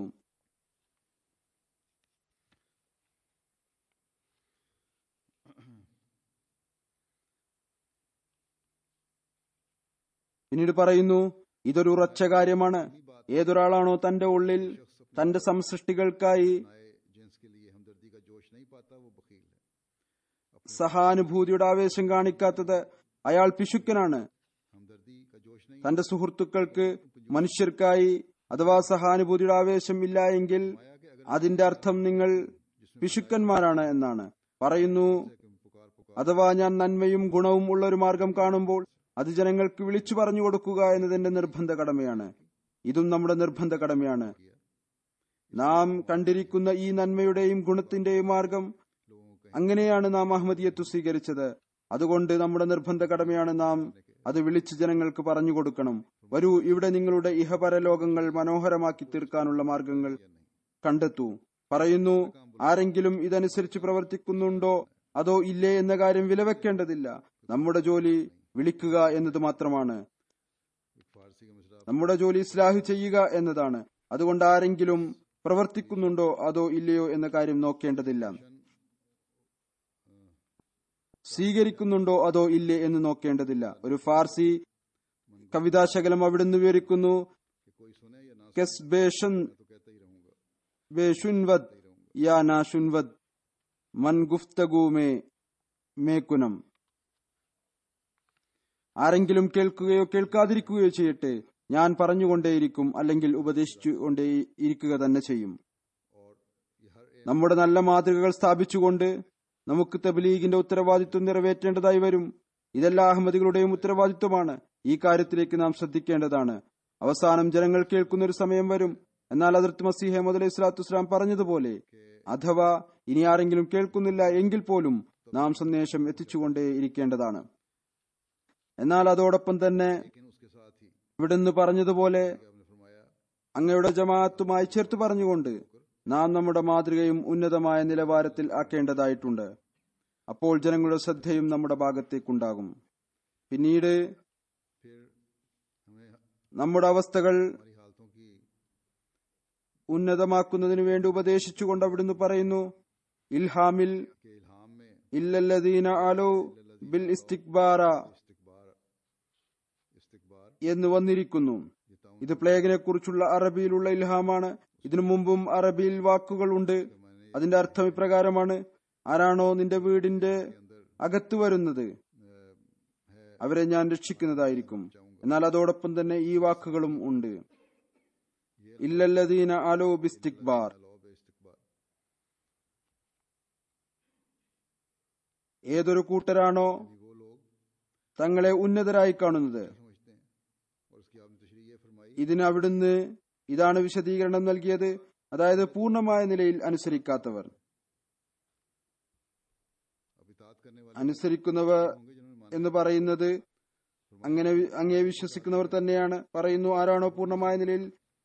പിന്നീട് പറയുന്നു ഇതൊരു ഉറച്ച കാര്യമാണ് ഏതൊരാളാണോ തന്റെ ഉള്ളിൽ തന്റെ സംസൃഷ്ടികൾക്കായി नए जिन्स के लिए हमदर्दी का जोश नहीं पाता वो बकील है സഹാനുഭൂതിയുടെ ആവേശം കാണിക്കാത്തത് അയാൾ പിശുക്കനാണ് हमदर्दी का जोश नहीं തന്റെ സുഹൃത്തുക്കൾക്ക് മനുഷ്യർക്കായി അഥവാ സഹാനുഭൂതിയുടെ ആവേശം ഇല്ല എങ്കിൽ അതിന്റെ അർത്ഥം നിങ്ങൾ പിശുക്കന്മാരാണ് എന്നാണ് പറയുന്നു कि पुकार पुकार അഥവാ ഞാൻ നന്മയും ഗുണവും ഉള്ള ഒരു മാർഗം കാണുമ്പോൾ അത് ജനങ്ങൾക്ക് വിളിച്ചു പറഞ്ഞു കൊടുക്കുക എന്നതിന്റെ നിർബന്ധ കടമയാണ് ഇതും നമ്മുടെ നിർബന്ധ കടമയാണ് നാം കണ്ടിരിക്കുന്ന ഈ നന്മയുടെയും ഗുണത്തിന്റെയും മാർഗം लोगों को അങ്ങനെയാണ് നാം അഹമ്മദിയത്ത് സ്വീകരിച്ചത് അതുകൊണ്ട് നമ്മുടെ നിർബന്ധ കടമയാണ് നാം അത് വിളിച്ച് ജനങ്ങൾക്ക് പറഞ്ഞു കൊടുക്കണം വരൂ ഇവിടെ നിങ്ങളുടെ ഇഹപരലോകങ്ങൾ മനോഹരമാക്കി തീർക്കാനുള്ള മാർഗങ്ങൾ കണ്ടെത്തൂ പറയുന്നു ആരെങ്കിലും ഇതനുസരിച്ച് പ്രവർത്തിക്കുന്നുണ്ടോ അതോ ഇല്ലേ എന്ന കാര്യം വിലവെക്കേണ്ടതില്ല നമ്മുടെ ജോലി വിളിക്കുക എന്നത് മാത്രമാണ് फारसी का मिसरा നമ്മുടെ ജോലി ഇസ്ലാഹ് ചെയ്യുക എന്നതാണ് അതുകൊണ്ട് ആരെങ്കിലും പ്രവർത്തിക്കുന്നുണ്ടോ അതോ ഇല്ലയോ എന്ന കാര്യം നോക്കേണ്ടതില്ല സ്വീകരിക്കുന്നുണ്ടോ അതോ ഇല്ലേ എന്ന് നോക്കേണ്ടതില്ല ഒരു ഫാർസി കവിതാശകലം അവിടുന്ന് വിവരിക്കുന്നു कि कोई सुने या ना കെസ് ബേഷൻ तो कहता ही रहूंगा ബേഷുൻവദ് യാ നാഷുൻവദ് മൻ ഗുഫ്തഗു മേ മേക്കുനം ആരെങ്കിലും കേൾക്കുകയോ കേൾക്കാതിരിക്കുകയോ ചെയ്യട്ടെ ഞാൻ പറഞ്ഞുകൊണ്ടേയിരിക്കും അല്ലെങ്കിൽ ഉപദേശിച്ചുകൊണ്ടേ ഇരിക്കുക തന്നെ ചെയ്യും और ये हर एक നമ്മുടെ നല്ല മാതൃകകൾ സ്ഥാപിച്ചുകൊണ്ട് നമുക്ക് തബ്ലീഗിന്റെ ഉത്തരവാദിത്വം നിറവേറ്റേണ്ടതായി വരും ഇതെല്ലാ അഹമ്മദികളുടെയും ഉത്തരവാദിത്വമാണ് ഈ കാര്യത്തിലേക്ക് നാം ശ്രദ്ധിക്കേണ്ടതാണ് അവസാനം ജനങ്ങൾ കേൾക്കുന്ന ഒരു സമയം വരും എന്നാൽ അതിർത്ത് മസീഹ് മുതലേ ഇസ്ലാത്തു ഇസ്ലാം പറഞ്ഞതുപോലെ അഥവാ ഇനി ആരെങ്കിലും കേൾക്കുന്നില്ല എങ്കിൽ പോലും നാം സന്ദേശം എത്തിച്ചുകൊണ്ടേ ഇരിക്കേണ്ടതാണ് എന്നാൽ അതോടൊപ്പം തന്നെ लेकिन उसके साथ ही ഇവിടുന്ന് പറഞ്ഞതുപോലെ कि आपने फरमाया അങ്ങയുടെ ജമാഅത്തുമായി ചേർത്ത് പറഞ്ഞുകൊണ്ട് നാം നമ്മുടെ മാതൃകയും ഉന്നതമായ നിലവാരത്തിൽ ആക്കേണ്ടതായിട്ടുണ്ട് അപ്പോൾ ജനങ്ങളുടെ ശ്രദ്ധയും നമ്മുടെ ഭാഗത്തേക്കുണ്ടാകും പിന്നീട് फिर हमें നമ്മുടെ അവസ്ഥകൾ हमारी हालतों की ഉന്നതമാക്കുന്നതിനു വേണ്ടി ഉപദേശിച്ചുകൊണ്ട് അവിടുന്ന് പറയുന്നു ഇൽഹാമിൽ के इल्हाम में ഇല്ലല്ലദീന ആലോ ബിൽ ഇസ്തിക്ബാര इस्तिकबार इस्तिकबार എന്ന് വന്നിരിക്കുന്നു ये ताउन ഇത് പ്ലേഗിനെ കുറിച്ചുള്ള അറബിയിലുള്ള ഇൽഹാമാണ് ഇതിനു മുമ്പും അറബിയിൽ വാക്കുകളുണ്ട് അതിന്റെ അർത്ഥം ഇപ്രകാരമാണ് ആരാണോ നിന്റെ വീടിന്റെ അകത്ത് വരുന്നത് അവരെ ഞാൻ രക്ഷിക്കുന്നതായിരിക്കും എന്നാൽ അതോടൊപ്പം തന്നെ ഈ വാക്കുകളും ഉണ്ട് ഇല്ലല്ലദീന അലോ ബിസ്തിക്ബാർ लोब इस्तिकबार ഏതൊരു കൂട്ടരാണോ वो लोग തങ്ങളെ ഉന്നതരായി കാണുന്നത് समझते हैं और उसकी आपने तशरी ये फरमाई ഇതിന് അവിടുന്ന് ഇതാണ് വിശദീകരണം നൽകിയത് അതായത് പൂർണ്ണമായ നിലയിൽ അനുസരിക്കാത്തവർ अब इतात करने वाले അനുസരിക്കുന്നവർ होंगे जिन्होंने माना എന്ന് പറയുന്നത് അങ്ങനെ വി- അങ്ങേ വിശ്വസിക്കുന്നവർ തന്നെയാണ് പറയുന്നു ആരാണോ പൂർണ്ണമായ നിലയിൽ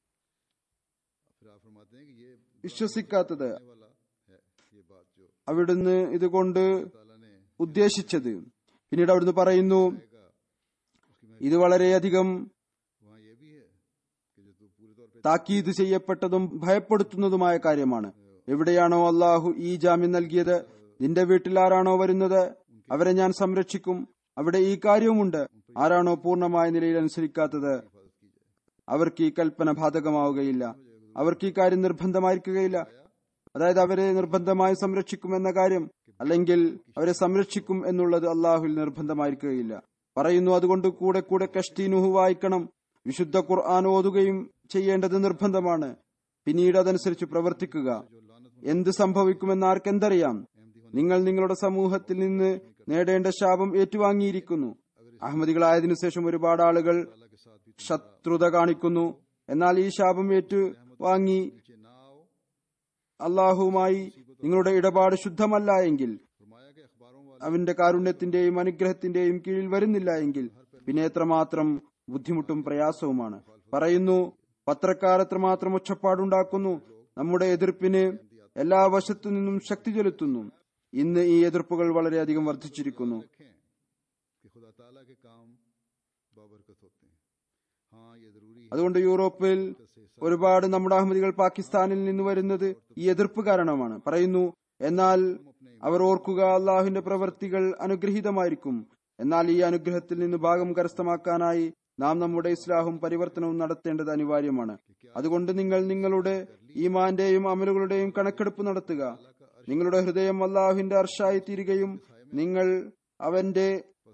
फिर आप फरमाते हैं कि ये വിശ്വസിക്കാത്തത് करने वाला है ये बात जो അവിടുന്ന് ഇതുകൊണ്ട് ताला ने ഉദ്ദേശിച്ചത് പിന്നീട് അവിടുന്ന് പറയുന്നു कहेगा उसकी मैं ഇത് വളരെയധികം वहाँ ये भी है कि जो तू पूरे तौर पे താക്കീത് ചെയ്യപ്പെട്ടതും ഭയപ്പെടുത്തുന്നതുമായ കാര്യമാണ് എവിടെയാണോ അള്ളാഹു ഈ ജാമ്യം നൽകിയത് നിന്റെ വീട്ടിൽ ആരാണോ വരുന്നത് അവരെ ഞാൻ സംരക്ഷിക്കും അവിടെ ഈ കാര്യവുമുണ്ട് ആരാണോ പൂർണ്ണമായ നിലയിൽ അനുസരിക്കാത്തത് हिफाजत की जाए അവർക്ക് ഈ കൽപ്പന ബാധകമാവുകയില്ല അവർക്ക് ഈ കാര്യം നിർബന്ധമായിരിക്കുകയില്ല അതായത് അവരെ നിർബന്ധമായി സംരക്ഷിക്കുമെന്ന കാര്യം അല്ലെങ്കിൽ അവരെ സംരക്ഷിക്കും എന്നുള്ളത് അള്ളാഹുൽ നിർബന്ധമായിരിക്കുകയില്ല പറയുന്നു അതുകൊണ്ട് കൂടെ കൂടെ കഷ്തീനുഹു വായിക്കണം വിശുദ്ധ ഖുർആൻ ഓതുകയും ചെയ്യേണ്ടത് നിർബന്ധമാണ് പിന്നീട് അതനുസരിച്ച് പ്രവർത്തിക്കുക എന്ത് സംഭവിക്കുമെന്ന് ആർക്കെന്തറിയാം നിങ്ങൾ നിങ്ങളുടെ സമൂഹത്തിൽ നിന്ന് നേടേണ്ട ശാപം ഏറ്റുവാങ്ങിയിരിക്കുന്നു അഹമ്മദികളായതിനു ശേഷം ഒരുപാട് ആളുകൾ अल्लाह के साथ भी ശത്രുത കാണിക്കുന്നു എന്നാൽ ഈ ശാപം ഏറ്റുവാങ്ങി नीचे ना आओ അള്ളാഹുവുമായി നിങ്ങളുടെ ഇടപാട് ശുദ്ധമല്ല എങ്കിൽ फरमाया कि अखबारों वाले അവന്റെ കാരുണ്യത്തിന്റെയും അനുഗ്രഹത്തിന്റെയും കീഴിൽ വരുന്നില്ല എങ്കിൽ പിന്നെ എത്രമാത്രം ബുദ്ധിമുട്ടും പ്രയാസവുമാണ് പറയുന്നു പത്രക്കാർ എത്രമാത്രം ഒച്ചപ്പാടുണ്ടാക്കുന്നു നമ്മുടെ എതിർപ്പിന് എല്ലാ വശത്തു നിന്നും ശക്തി ചെലുത്തുന്നു ഇന്ന് ഈ എതിർപ്പുകൾ വളരെയധികം വർദ്ധിച്ചിരിക്കുന്നു रखें कि खुदा ताला के काम बाबरकत होते हैं हाँ ये जरूरी है അതുകൊണ്ട് യൂറോപ്പിൽ ഒരുപാട് നമ്മുടെ അഹമ്മദികൾ പാകിസ്ഥാനിൽ നിന്ന് വരുന്നത് ഈ എതിർപ്പ് കാരണമാണ് പറയുന്നു എന്നാൽ അവർ ഓർക്കുക അള്ളാഹുവിന്റെ പ്രവൃത്തികൾ അനുഗ്രഹീതമായിരിക്കും എന്നാൽ ഈ അനുഗ്രഹത്തിൽ നിന്ന് ഭാഗം കരസ്ഥമാക്കാനായി നാം നമ്മുടെ ഇസ്ലാഹും പരിവർത്തനവും നടത്തേണ്ടത് അനിവാര്യമാണ് അതുകൊണ്ട് നിങ്ങൾ നിങ്ങളുടെ ഈമാന്റെയും അമലുകളുടെയും കണക്കെടുപ്പ് നടത്തുക നിങ്ങളുടെ ഹൃദയം അള്ളാഹുവിന്റെ അർഷായി തീരുകയും നിങ്ങൾ അവന്റെ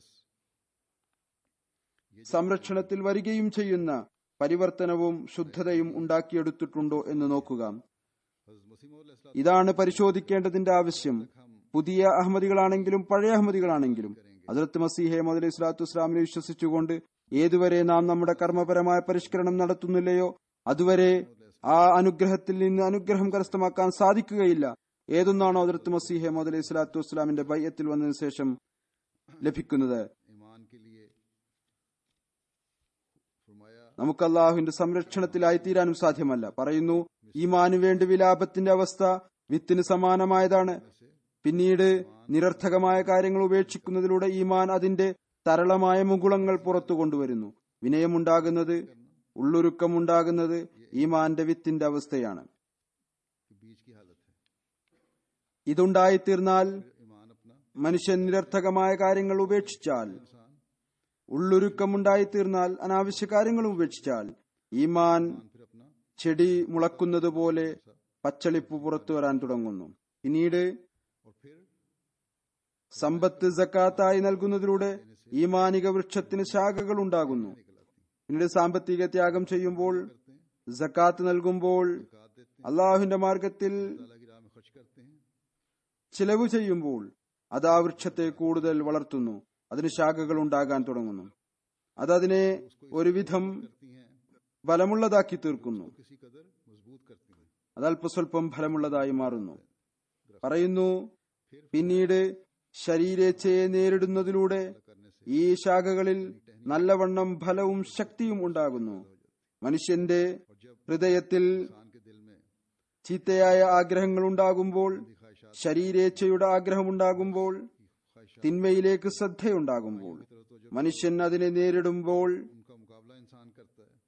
സംരക്ഷണത്തിൽ വരികയും ചെയ്യുന്ന പരിവർത്തനവും ശുദ്ധതയും ഉണ്ടാക്കിയെടുത്തിട്ടുണ്ടോ എന്ന് നോക്കുക हज़रत मसीह मौद अलैहिस्सलाम ഇതാണ് പരിശോധിക്കേണ്ടതിന്റെ ആവശ്യം പുതിയ അഹമ്മദികളാണെങ്കിലും പഴയ അഹമ്മദികളാണെങ്കിലും അതിർത്ത് മസീഹെ മുതൽ ഇസ്ലാത്തു ഇസ്ലാമിനെ വിശ്വസിച്ചുകൊണ്ട് ഏതുവരെ നാം നമ്മുടെ കർമ്മപരമായ പരിഷ്കരണം നടത്തുന്നില്ലയോ അതുവരെ ആ അനുഗ്രഹത്തിൽ നിന്ന് അനുഗ്രഹം കരസ്ഥമാക്കാൻ സാധിക്കുകയില്ല ഏതൊന്നാണോ അതിർത്ത് മസീഹെ മോദ് അലൈഹി സ്വലാത്തു വസ്സലാമിന്റെ ബയ്യത്തിൽ വന്നതിന് ശേഷം ലഭിക്കുന്നത് ईमान के लिए फरमाया നമുക്ക് അള്ളാഹുവിന്റെ സംരക്ഷണത്തിലായി തീരാനും സാധ്യമല്ല പറയുന്നു ഈമാനു വേണ്ടി വിലാപത്തിന്റെ അവസ്ഥ വിത്തിന് സമാനമായതാണ് പിന്നീട് നിരർത്ഥകമായ കാര്യങ്ങൾ ഉപേക്ഷിക്കുന്നതിലൂടെ ഈമാൻ അതിന്റെ തരളമായ മുകുളങ്ങൾ പുറത്തു കൊണ്ടുവരുന്നു വിനയമുണ്ടാകുന്നത് ഉള്ളൊരുക്കമുണ്ടാകുന്നത് ഈമാന്റെ വിത്തിന്റെ അവസ്ഥയാണ് कि बीच की हालत है ഇതുണ്ടായിത്തീർന്നാൽ ईमान अपना മനുഷ്യൻ നിരർത്ഥകമായ കാര്യങ്ങൾ ഉപേക്ഷിച്ചാൽ इंसान ഉള്ളൊരുക്കമുണ്ടായിത്തീർന്നാൽ അനാവശ്യ കാര്യങ്ങളും ഉപേക്ഷിച്ചാൽ ഈമാൻ फिर अपना ചെടി മുളക്കുന്നത് പോലെ പച്ചളിപ്പ് പുറത്തു വരാൻ തുടങ്ങുന്നു പിന്നീട് और फिर സമ്പത്ത് ജക്കാത്തായി നൽകുന്നതിലൂടെ ഈമാനിക വൃക്ഷത്തിന് ശാഖകൾ ഉണ്ടാകുന്നു പിന്നീട് സാമ്പത്തിക ത്യാഗം ചെയ്യുമ്പോൾ ജക്കാത്ത് നൽകുമ്പോൾ ज़कात देते हैं അള്ളാഹുവിന്റെ മാർഗത്തിൽ अल्लाह की राह में खर्च करते हैं ചിലവ് ചെയ്യുമ്പോൾ അത് ആ വൃക്ഷത്തെ കൂടുതൽ വളർത്തുന്നു അതിന് ശാഖകൾ ഉണ്ടാകാൻ തുടങ്ങുന്നു അതതിനെ ഒരുവിധം करती हैं ബലമുള്ളതാക്കി തീർക്കുന്നു किसी कदर मजबूत करती हैं അത് അല്പസ്വല്പം ഫലമുള്ളതായി മാറുന്നു പറയുന്നു പിന്നീട് ശരീരേച്ഛയെ നേരിടുന്നതിലൂടെ करने से ഈ ശാഖകളിൽ നല്ലവണ്ണം ഫലവും ശക്തിയും ഉണ്ടാകുന്നു മനുഷ്യന്റെ ഹൃദയത്തിൽ इंसान के दिल में ചീത്തയായ ആഗ്രഹങ്ങൾ ഉണ്ടാകുമ്പോൾ ख्वाहिशात ശരീരേച്ഛയുടെ ആഗ്രഹമുണ്ടാകുമ്പോൾ ख्वाहिशात തിന്മയിലേക്ക് ശ്രദ്ധയുണ്ടാകുമ്പോൾ की तरफ तो മനുഷ്യൻ അതിനെ നേരിടുമ്പോൾ उनका मुकाबला इंसान करता है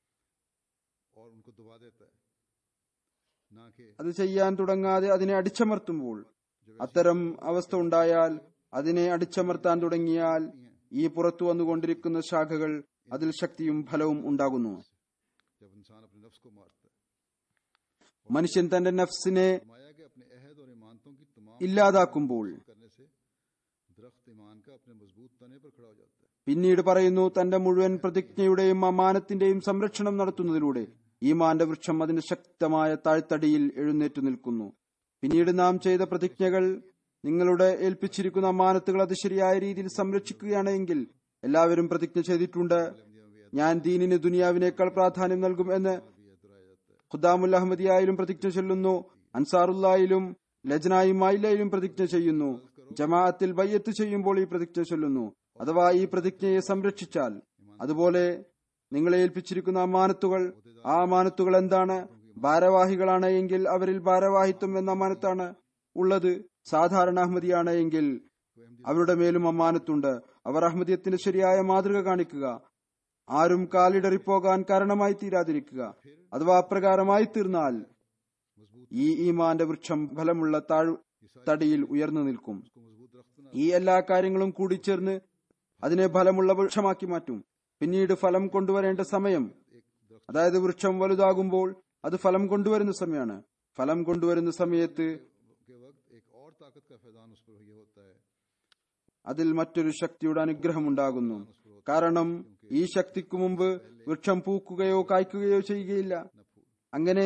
और उनको दबा देता है ना कि അത് ചെയ്യാൻ തുടങ്ങാതെ അതിനെ അടിച്ചമർത്തുമ്പോൾ അത്തരം അവസ്ഥ ഉണ്ടായാൽ അതിനെ അടിച്ചമർത്താൻ തുടങ്ങിയാൽ ഈ പുറത്തു വന്നുകൊണ്ടിരിക്കുന്ന ശാഖകൾ അതിൽ ശക്തിയും ഫലവും ഉണ്ടാകുന്നു जब इंसान अपने नफ्स को मारता है മനുഷ്യൻ തന്റെ നഫ്സിനെ फरमाया कि अपने अहद और ईमानतों की तमाम ഇല്ലാതാക്കുമ്പോൾ करने से दरख्त ईमान का अपने मजबूत तने पर खड़ा हो जाता है പിന്നീട് പറയുന്നു തന്റെ മുഴുവൻ പ്രതിജ്ഞയുടെയും അമാനത്തിന്റെയും സംരക്ഷണം നടത്തുന്നതിലൂടെ ഈമാന്റെ വൃക്ഷം അതിന്റെ ശക്തമായ താഴ്ത്തടിയിൽ എഴുന്നേറ്റു നിൽക്കുന്നു പിന്നീട് നാം ചെയ്ത പ്രതിജ്ഞകൾ നിങ്ങളുടെ ഏൽപ്പിച്ചിരിക്കുന്ന അമാനത്തുകൾ അത് ശരിയായ രീതിയിൽ സംരക്ഷിക്കുകയാണെങ്കിൽ എല്ലാവരും പ്രതിജ്ഞ ചെയ്തിട്ടുണ്ട് ഞാൻ ദീനിന് ദുനിയാവിനേക്കാൾ പ്രാധാന്യം നൽകും എന്ന് ഖുദാമുൽ അഹമ്മദിയായാലും പ്രതിജ്ഞ ചൊല്ലുന്നു അൻസാറുല്ലായിലും ലജ്നായിമായിലും പ്രതിജ്ഞ ചെയ്യുന്നു ജമാഅത്തിൽ ബയ്യത്ത് ചെയ്യുമ്പോൾ ഈ പ്രതിജ്ഞ ചൊല്ലുന്നു അഥവാ ഈ പ്രതിജ്ഞയെ സംരക്ഷിച്ചാൽ അതുപോലെ നിങ്ങളെ ഏൽപ്പിച്ചിരിക്കുന്ന അമാനത്തുകൾ ആ അമാനത്തുകൾ എന്താണ് ഭാരവാഹികളാണ് എങ്കിൽ അവരിൽ ഭാരവാഹിത്വം എന്ന അമാനത്താണ് ഉള്ളത് സാധാരണ അഹമ്മദിയാണ് എങ്കിൽ അവരുടെ മേലും അമാനത്തുണ്ട് അവർ അഹമ്മദിയത്തിന് ശരിയായ മാതൃക കാണിക്കുക ആരും കാലിടറിപ്പോകാൻ കാരണമായി തീരാതിരിക്കുക അഥവാ അപ്രകാരമായി തീർന്നാൽ ഈ ഈമാന്റെ വൃക്ഷം ഫലമുള്ള താഴ് തടിയിൽ ഉയർന്നു നിൽക്കും उसको मजबूत दरख्त ना ഈ എല്ലാ കാര്യങ്ങളും കൂടിച്ചേർന്ന് അതിനെ ഫലമുള്ള വൃക്ഷമാക്കി മാറ്റും പിന്നീട് ഫലം കൊണ്ടുവരേണ്ട സമയം അതായത് വൃക്ഷം വലുതാകുമ്പോൾ അത് ഫലം കൊണ്ടുവരുന്ന സമയമാണ് ഫലം കൊണ്ടുവരുന്ന സമയത്ത് के वक्त एक और ताकत का फैजान उस पर ये होता है അതിൽ മറ്റൊരു ശക്തിയുടെ അനുഗ്രഹം ഉണ്ടാകുന്നു കാരണം ഈ ശക്തിക്കു മുമ്പ് വൃക്ഷം പൂക്കുകയോ കായ്ക്കുകയോ ചെയ്യുകയില്ല അങ്ങനെ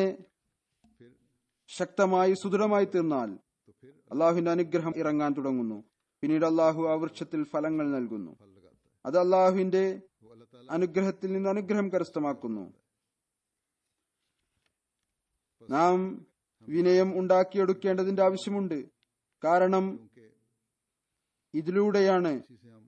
ശക്തമായി സുദൃഢമായി തീർന്നാൽ तो फिर അള്ളാഹുവിന്റെ അനുഗ്രഹം ഇറങ്ങാൻ തുടങ്ങുന്നു പിന്നീട് അള്ളാഹു ആ വൃക്ഷത്തിൽ ഫലങ്ങൾ നൽകുന്നു फल लगाता है അത് അള്ളാഹുവിന്റെ वो अल्लाह ताला അനുഗ്രഹത്തിൽ നിന്ന് അനുഗ്രഹം കരസ്ഥമാക്കുന്നു നാം വിനയം ഉണ്ടാക്കിയെടുക്കേണ്ടതിന്റെ ആവശ്യമുണ്ട് കാരണം के ഇതിലൂടെയാണ് इसी से हम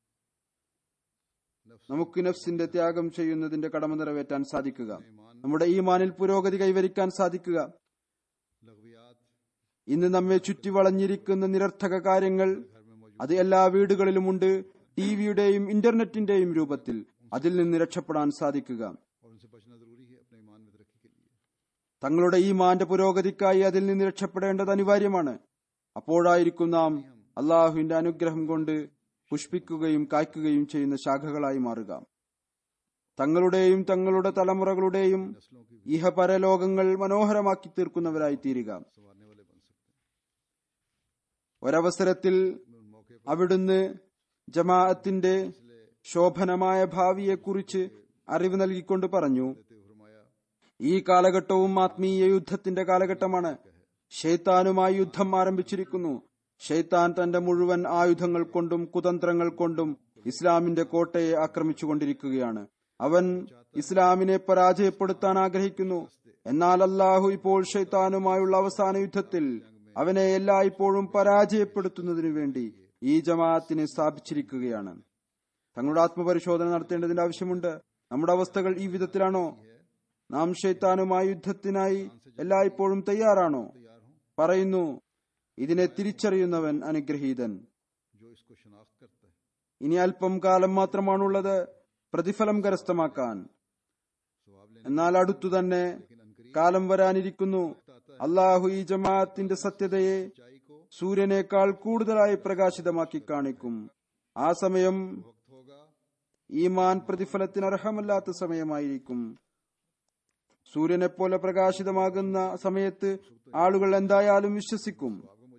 नफ्स നമുക്ക് നഫ്സിന്റെ ത്യാഗം ചെയ്യുന്നതിന്റെ കടമ നിറവേറ്റാൻ സാധിക്കുക ईमान നമ്മുടെ ഈമാനിൽ പുരോഗതി കൈവരിക്കാൻ സാധിക്കുക लघवियात ഇന്ന് നമ്മെ ചുറ്റി വളഞ്ഞിരിക്കുന്ന നിരർത്ഥക കാര്യങ്ങൾ घर में मौजूद അത് എല്ലാ വീടുകളിലുമുണ്ട് ടിവിയുടെയും ഇന്റർനെറ്റിന്റെയും രൂപത്തിൽ അതിൽ നിന്ന് രക്ഷപ്പെടാൻ സാധിക്കുക और उनसे बचना जरूरी है अपने ईमान में तरक्की के लिए തങ്ങളുടെ ഈമാന്റെ പുരോഗതിക്കായി അതിൽ നിന്ന് രക്ഷപ്പെടേണ്ടത് അനിവാര്യമാണ് അപ്പോഴായിരിക്കും നാം അള്ളാഹുവിന്റെ അനുഗ്രഹം കൊണ്ട് പുഷ്പിക്കുകയും കായ്ക്കുകയും ചെയ്യുന്ന ശാഖകളായി മാറുക തങ്ങളുടെയും തങ്ങളുടെ തലമുറകളുടെയും नस्लों की ഇഹപരലോകങ്ങൾ മനോഹരമാക്കി തീർക്കുന്നവരായി തീരുക संवारने वाले बन सकते हैं ഒരവസരത്തിൽ उन मौके पर അവിടുന്ന് ജമാഅത്തിന്റെ ശോഭനമായ ഭാവിയെക്കുറിച്ച് അറിവ് നൽകിക്കൊണ്ട് പറഞ്ഞു देते हुए फरमाया ഈ കാലഘട്ടവും ആത്മീയ യുദ്ധത്തിന്റെ കാലഘട്ടമാണ് ഷെയ്ത്താനുമായി യുദ്ധം ആരംഭിച്ചിരിക്കുന്നു ഷെയ്ത്താൻ തന്റെ മുഴുവൻ ആയുധങ്ങൾ കൊണ്ടും കുതന്ത്രങ്ങൾ കൊണ്ടും ഇസ്ലാമിന്റെ കോട്ടയെ ആക്രമിച്ചുകൊണ്ടിരിക്കുകയാണ് അവൻ ഇസ്ലാമിനെ പരാജയപ്പെടുത്താൻ ആഗ്രഹിക്കുന്നു എന്നാൽ അള്ളാഹു ഇപ്പോൾ ഷെയ്ത്താനുമായുള്ള അവസാന യുദ്ധത്തിൽ അവനെ എല്ലായ്പ്പോഴും പരാജയപ്പെടുത്തുന്നതിനു വേണ്ടി ഈ ജമാഅത്തിനെ സ്ഥാപിച്ചിരിക്കുകയാണ് തങ്ങളുടെ ആത്മപരിശോധന നടത്തേണ്ടതിന്റെ ആവശ്യമുണ്ട് നമ്മുടെ അവസ്ഥകൾ ഈ വിധത്തിലാണോ നാം ഷെയ്ത്താനുമായി യുദ്ധത്തിനായി എല്ലായ്പ്പോഴും തയ്യാറാണോ പറയുന്നു ഇതിനെ തിരിച്ചറിയുന്നവൻ അനുഗ്രഹീതൻ जो इसको शनाख्त करता है ഇനി അല്പം കാലം മാത്രമാണുള്ളത് പ്രതിഫലം കരസ്ഥമാക്കാൻ सवाब लेने എന്നാൽ അടുത്തു തന്നെ കാലം വരാനിരിക്കുന്നു അള്ളാഹു ഈ ജമാഅത്തിന്റെ സത്യതയെ सच्चाई को സൂര്യനേക്കാൾ കൂടുതലായി പ്രകാശിതമാക്കി കാണിക്കും ആ സമയം वक्त होगा ഈമാൻ പ്രതിഫലത്തിന് അർഹമല്ലാത്ത സമയമായിരിക്കും സൂര്യനെ പോലെ പ്രകാശിതമാകുന്ന സമയത്ത് ആളുകൾ എന്തായാലും വിശ്വസിക്കും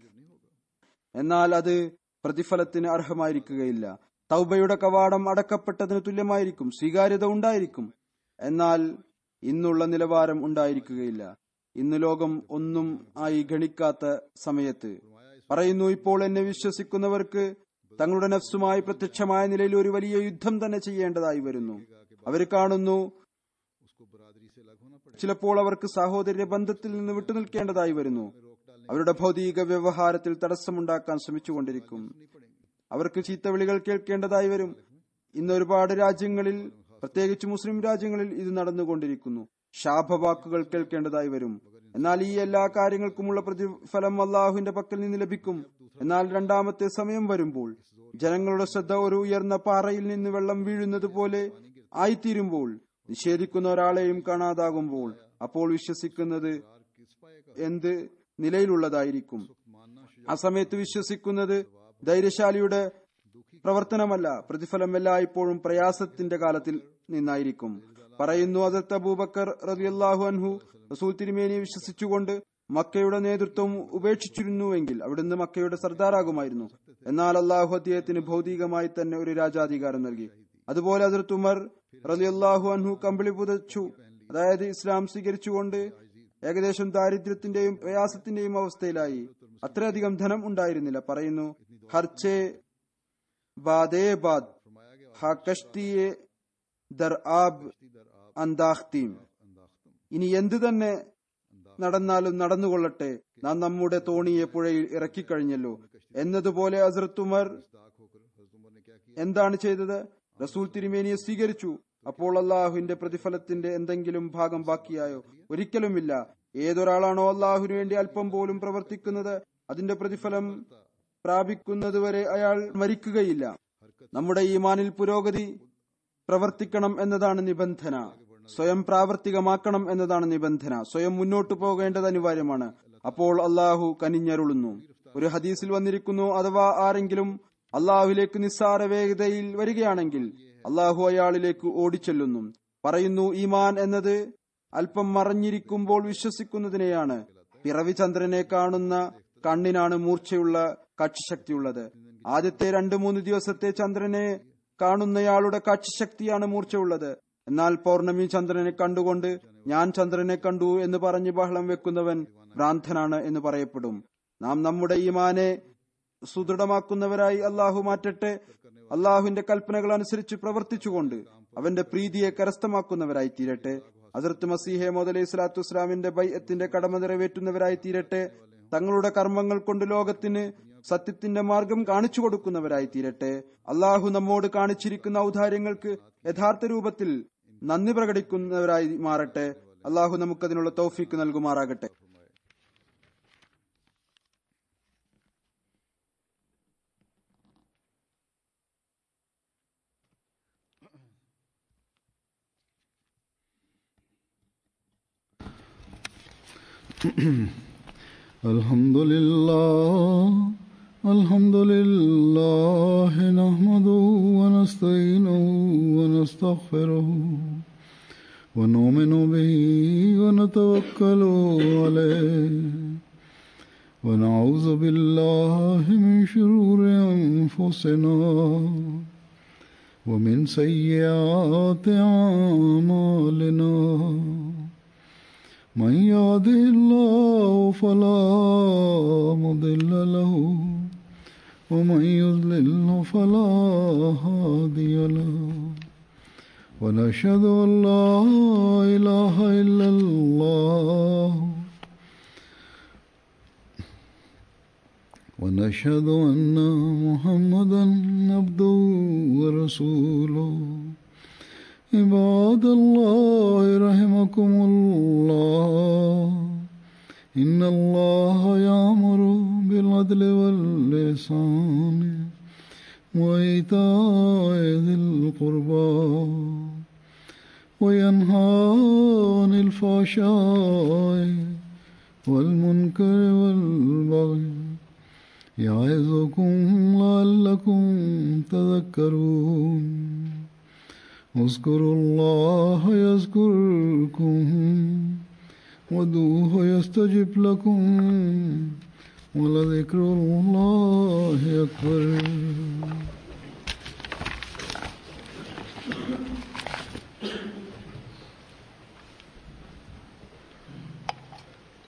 എന്നാൽ അത് പ്രതിഫലത്തിന് അർഹമായിരിക്കുകയില്ല തൗബയുടെ കവാടം അടക്കപ്പെട്ടതിന് തുല്യമായിരിക്കും സ്വീകാര്യത ഉണ്ടായിരിക്കും എന്നാൽ ഇന്നുള്ള നിലവാരം ഉണ്ടായിരിക്കുകയില്ല ഇന്ന് ലോകം ഒന്നും ആയി ഗണിക്കാത്ത സമയത്ത് പറയുന്നു ഇപ്പോൾ എന്നെ വിശ്വസിക്കുന്നവർക്ക് തങ്ങളുടെ നഫ്സുമായി പ്രത്യക്ഷമായ നിലയിൽ ഒരു വലിയ യുദ്ധം തന്നെ ചെയ്യേണ്ടതായി വരുന്നു അവർ കാണുന്നു उसको बरादरी से अलग होना पड़ेगा ചിലപ്പോൾ അവർക്ക് സഹോദര്യ ബന്ധത്തിൽ നിന്ന് വിട്ടുനിൽക്കേണ്ടതായി വരുന്നു അവരുടെ ഭൗതിക വ്യവഹാരത്തിൽ തടസ്സമുണ്ടാക്കാൻ ശ്രമിച്ചുകൊണ്ടിരിക്കും അവർക്ക് ചീത്തവിളികൾ കേൾക്കേണ്ടതായി വരും ഇന്ന് ഒരുപാട് രാജ്യങ്ങളിൽ പ്രത്യേകിച്ച് മുസ്ലിം രാജ്യങ്ങളിൽ ഇത് നടന്നുകൊണ്ടിരിക്കുന്നു ശാപവാക്കുകൾ കേൾക്കേണ്ടതായി വരും എന്നാൽ ഈ എല്ലാ കാര്യങ്ങൾക്കുമുള്ള പ്രതിഫലം അള്ളാഹുവിന്റെ പക്കൽ നിന്ന് ലഭിക്കും എന്നാൽ രണ്ടാമത്തെ സമയം വരുമ്പോൾ ജനങ്ങളുടെ ശ്രദ്ധ ഒരു ഉയർന്ന പാറയിൽ നിന്ന് വെള്ളം വീഴുന്നത് പോലെ ആയിത്തീരുമ്പോൾ നിഷേധിക്കുന്ന ഒരാളെയും കാണാതാകുമ്പോൾ അപ്പോൾ വിശ്വസിക്കുന്നത് किस पाएगा എന്ത് നിലയിലുള്ളതായിരിക്കും मानना ആ സമയത്ത് വിശ്വസിക്കുന്നത് ധൈര്യശാലിയുടെ പ്രവർത്തനമല്ല പ്രതിഫലം എല്ലായ്പ്പോഴും പ്രയാസത്തിന്റെ കാലത്തിൽ നിന്നായിരിക്കും പറയുന്നു അതിർത്ത് അബൂബക്കർ റളിയല്ലാഹു അൻഹു റസൂൽ തിരുമേനിയെ വിശ്വസിച്ചുകൊണ്ട് മക്കയുടെ നേതൃത്വം ഉപേക്ഷിച്ചിരുന്നുവെങ്കിൽ അവിടുന്ന് മക്കയുടെ സർദാറാകുമായിരുന്നു എന്നാൽ അള്ളാഹു അദ്ദേഹത്തിന് ഭൗതികമായി തന്നെ ഒരു രാജാധികാരം നൽകി അതുപോലെ അതിർത്ത് ഉമർ റളിയല്ലാഹു അൻഹു കമ്പിളി പുതച്ചു അതായത് ഇസ്ലാം സ്വീകരിച്ചുകൊണ്ട് ഏകദേശം ദാരിദ്ര്യത്തിന്റെയും പ്രയാസത്തിന്റെയും അവസ്ഥയിലായി അത്രയധികം ധനം ഉണ്ടായിരുന്നില്ല പറയുന്നു ഹർച്ചെ ബാദേ ബാദ് ഹ കഷ്തിയെ ദർ ആബ് അന്താഖ്തീം ഇനി എന്തു തന്നെ നടന്നാലും നടന്നുകൊള്ളട്ടെ നാം നമ്മുടെ തോണിയെ പുഴയിൽ ഇറക്കിക്കഴിഞ്ഞല്ലോ എന്നതുപോലെ ഹസ്രത്ത് ഉമർ दाग होकर हजरत उमर ने क्या किया എന്താണ് ചെയ്തത് റസൂൽ തിരുമേനിയെ സ്വീകരിച്ചു അപ്പോൾ അള്ളാഹുവിന്റെ പ്രതിഫലത്തിന്റെ എന്തെങ്കിലും ഭാഗം ബാക്കിയായോ ഒരിക്കലുമില്ല ഏതൊരാളാണോ അള്ളാഹുവിന് വേണ്ടി അല്പം പോലും പ്രവർത്തിക്കുന്നത് അതിന്റെ പ്രതിഫലം പ്രാപിക്കുന്നതുവരെ അയാൾ മരിക്കുകയില്ല നമ്മുടെ ഈമാനിൽ പുരോഗതി പ്രവർത്തിക്കണം എന്നതാണ് നിബന്ധന സ്വയം പ്രാവർത്തികമാക്കണം എന്നതാണ് നിബന്ധന സ്വയം മുന്നോട്ടു പോകേണ്ടത് അനിവാര്യമാണ് അപ്പോൾ അള്ളാഹു കനിഞ്ഞരുളുന്നു ഒരു ഹദീസിൽ വന്നിരിക്കുന്നു അഥവാ ആരെങ്കിലും അള്ളാഹുവിലേക്ക് നിസ്സാര വേഗതയിൽ വരികയാണെങ്കിൽ അള്ളാഹു അയാളിലേക്ക് ഓടിച്ചെല്ലുന്നു പറയുന്നു ഈമാൻ എന്നത് അല്പം മറഞ്ഞിരിക്കുമ്പോൾ വിശ്വസിക്കുന്നതിനെയാണ് പിറവി ചന്ദ്രനെ കാണുന്ന കണ്ണിനാണ് മൂർച്ചയുള്ള കാഴ്ചശക്തിയുള്ളത് ആദ്യത്തെ രണ്ടു മൂന്ന് ദിവസത്തെ ചന്ദ്രനെ കാണുന്നയാളുടെ കാഴ്ചശക്തിയാണ് മൂർച്ചയുള്ളത് എന്നാൽ പൗർണമി ചന്ദ്രനെ കണ്ടുകൊണ്ട് ഞാൻ ചന്ദ്രനെ കണ്ടു എന്ന് പറഞ്ഞ് ബഹളം വെക്കുന്നവൻ ഭ്രാന്തനാണ് എന്ന് പറയപ്പെടും നാം നമ്മുടെ ഈമാനെ സുദൃഢമാക്കുന്നവരായി അള്ളാഹു മാറ്റട്ടെ അള്ളാഹുവിന്റെ കൽപ്പനകൾ അനുസരിച്ച് പ്രവർത്തിച്ചുകൊണ്ട് അവന്റെ പ്രീതിയെ കരസ്ഥമാക്കുന്നവരായി തീരട്ടെ അതിർത്ത് മസീഹെ മോദലി സ്വലാത്തു വസ്സലാമിന്റെ ബൈഅത്തിന്റെ കടമ നിറവേറ്റുന്നവരായി തീരട്ടെ തങ്ങളുടെ കർമ്മങ്ങൾ കൊണ്ട് ലോകത്തിന് സത്യത്തിന്റെ മാർഗം കാണിച്ചു കൊടുക്കുന്നവരായി തീരട്ടെ അള്ളാഹു നമ്മോട് കാണിച്ചിരിക്കുന്ന ഔദാര്യങ്ങൾക്ക് യഥാർത്ഥ രൂപത്തിൽ നന്ദി പ്രകടിക്കുന്നവരായി മാറട്ടെ അള്ളാഹു നമുക്കതിനുള്ള തൗഫീക്ക് നൽകുമാറാകട്ടെ الحمد لله الحمد لله نحمده ونستعينه ونستغفره ونؤمن به ونتوكل عليه ونعوذ بالله من شرور أنفسنا ومن سيئات أعمالنا من يهده الله فلا مضل له ومن يضلل فلا هادي له ونشهد ان لا اله الا الله ونشهد أن محمدا عبده ورسوله عباد الله رحمكم الله إن الله يأمر بالعدل واللسان وإيتاء ذي القربى وينهى عن الفحشاء والمنكر والبغي يعظكم لعلكم تذكرون اذكروا الله يذكركم ودوه يستجب لكم ولذكر الله أكبر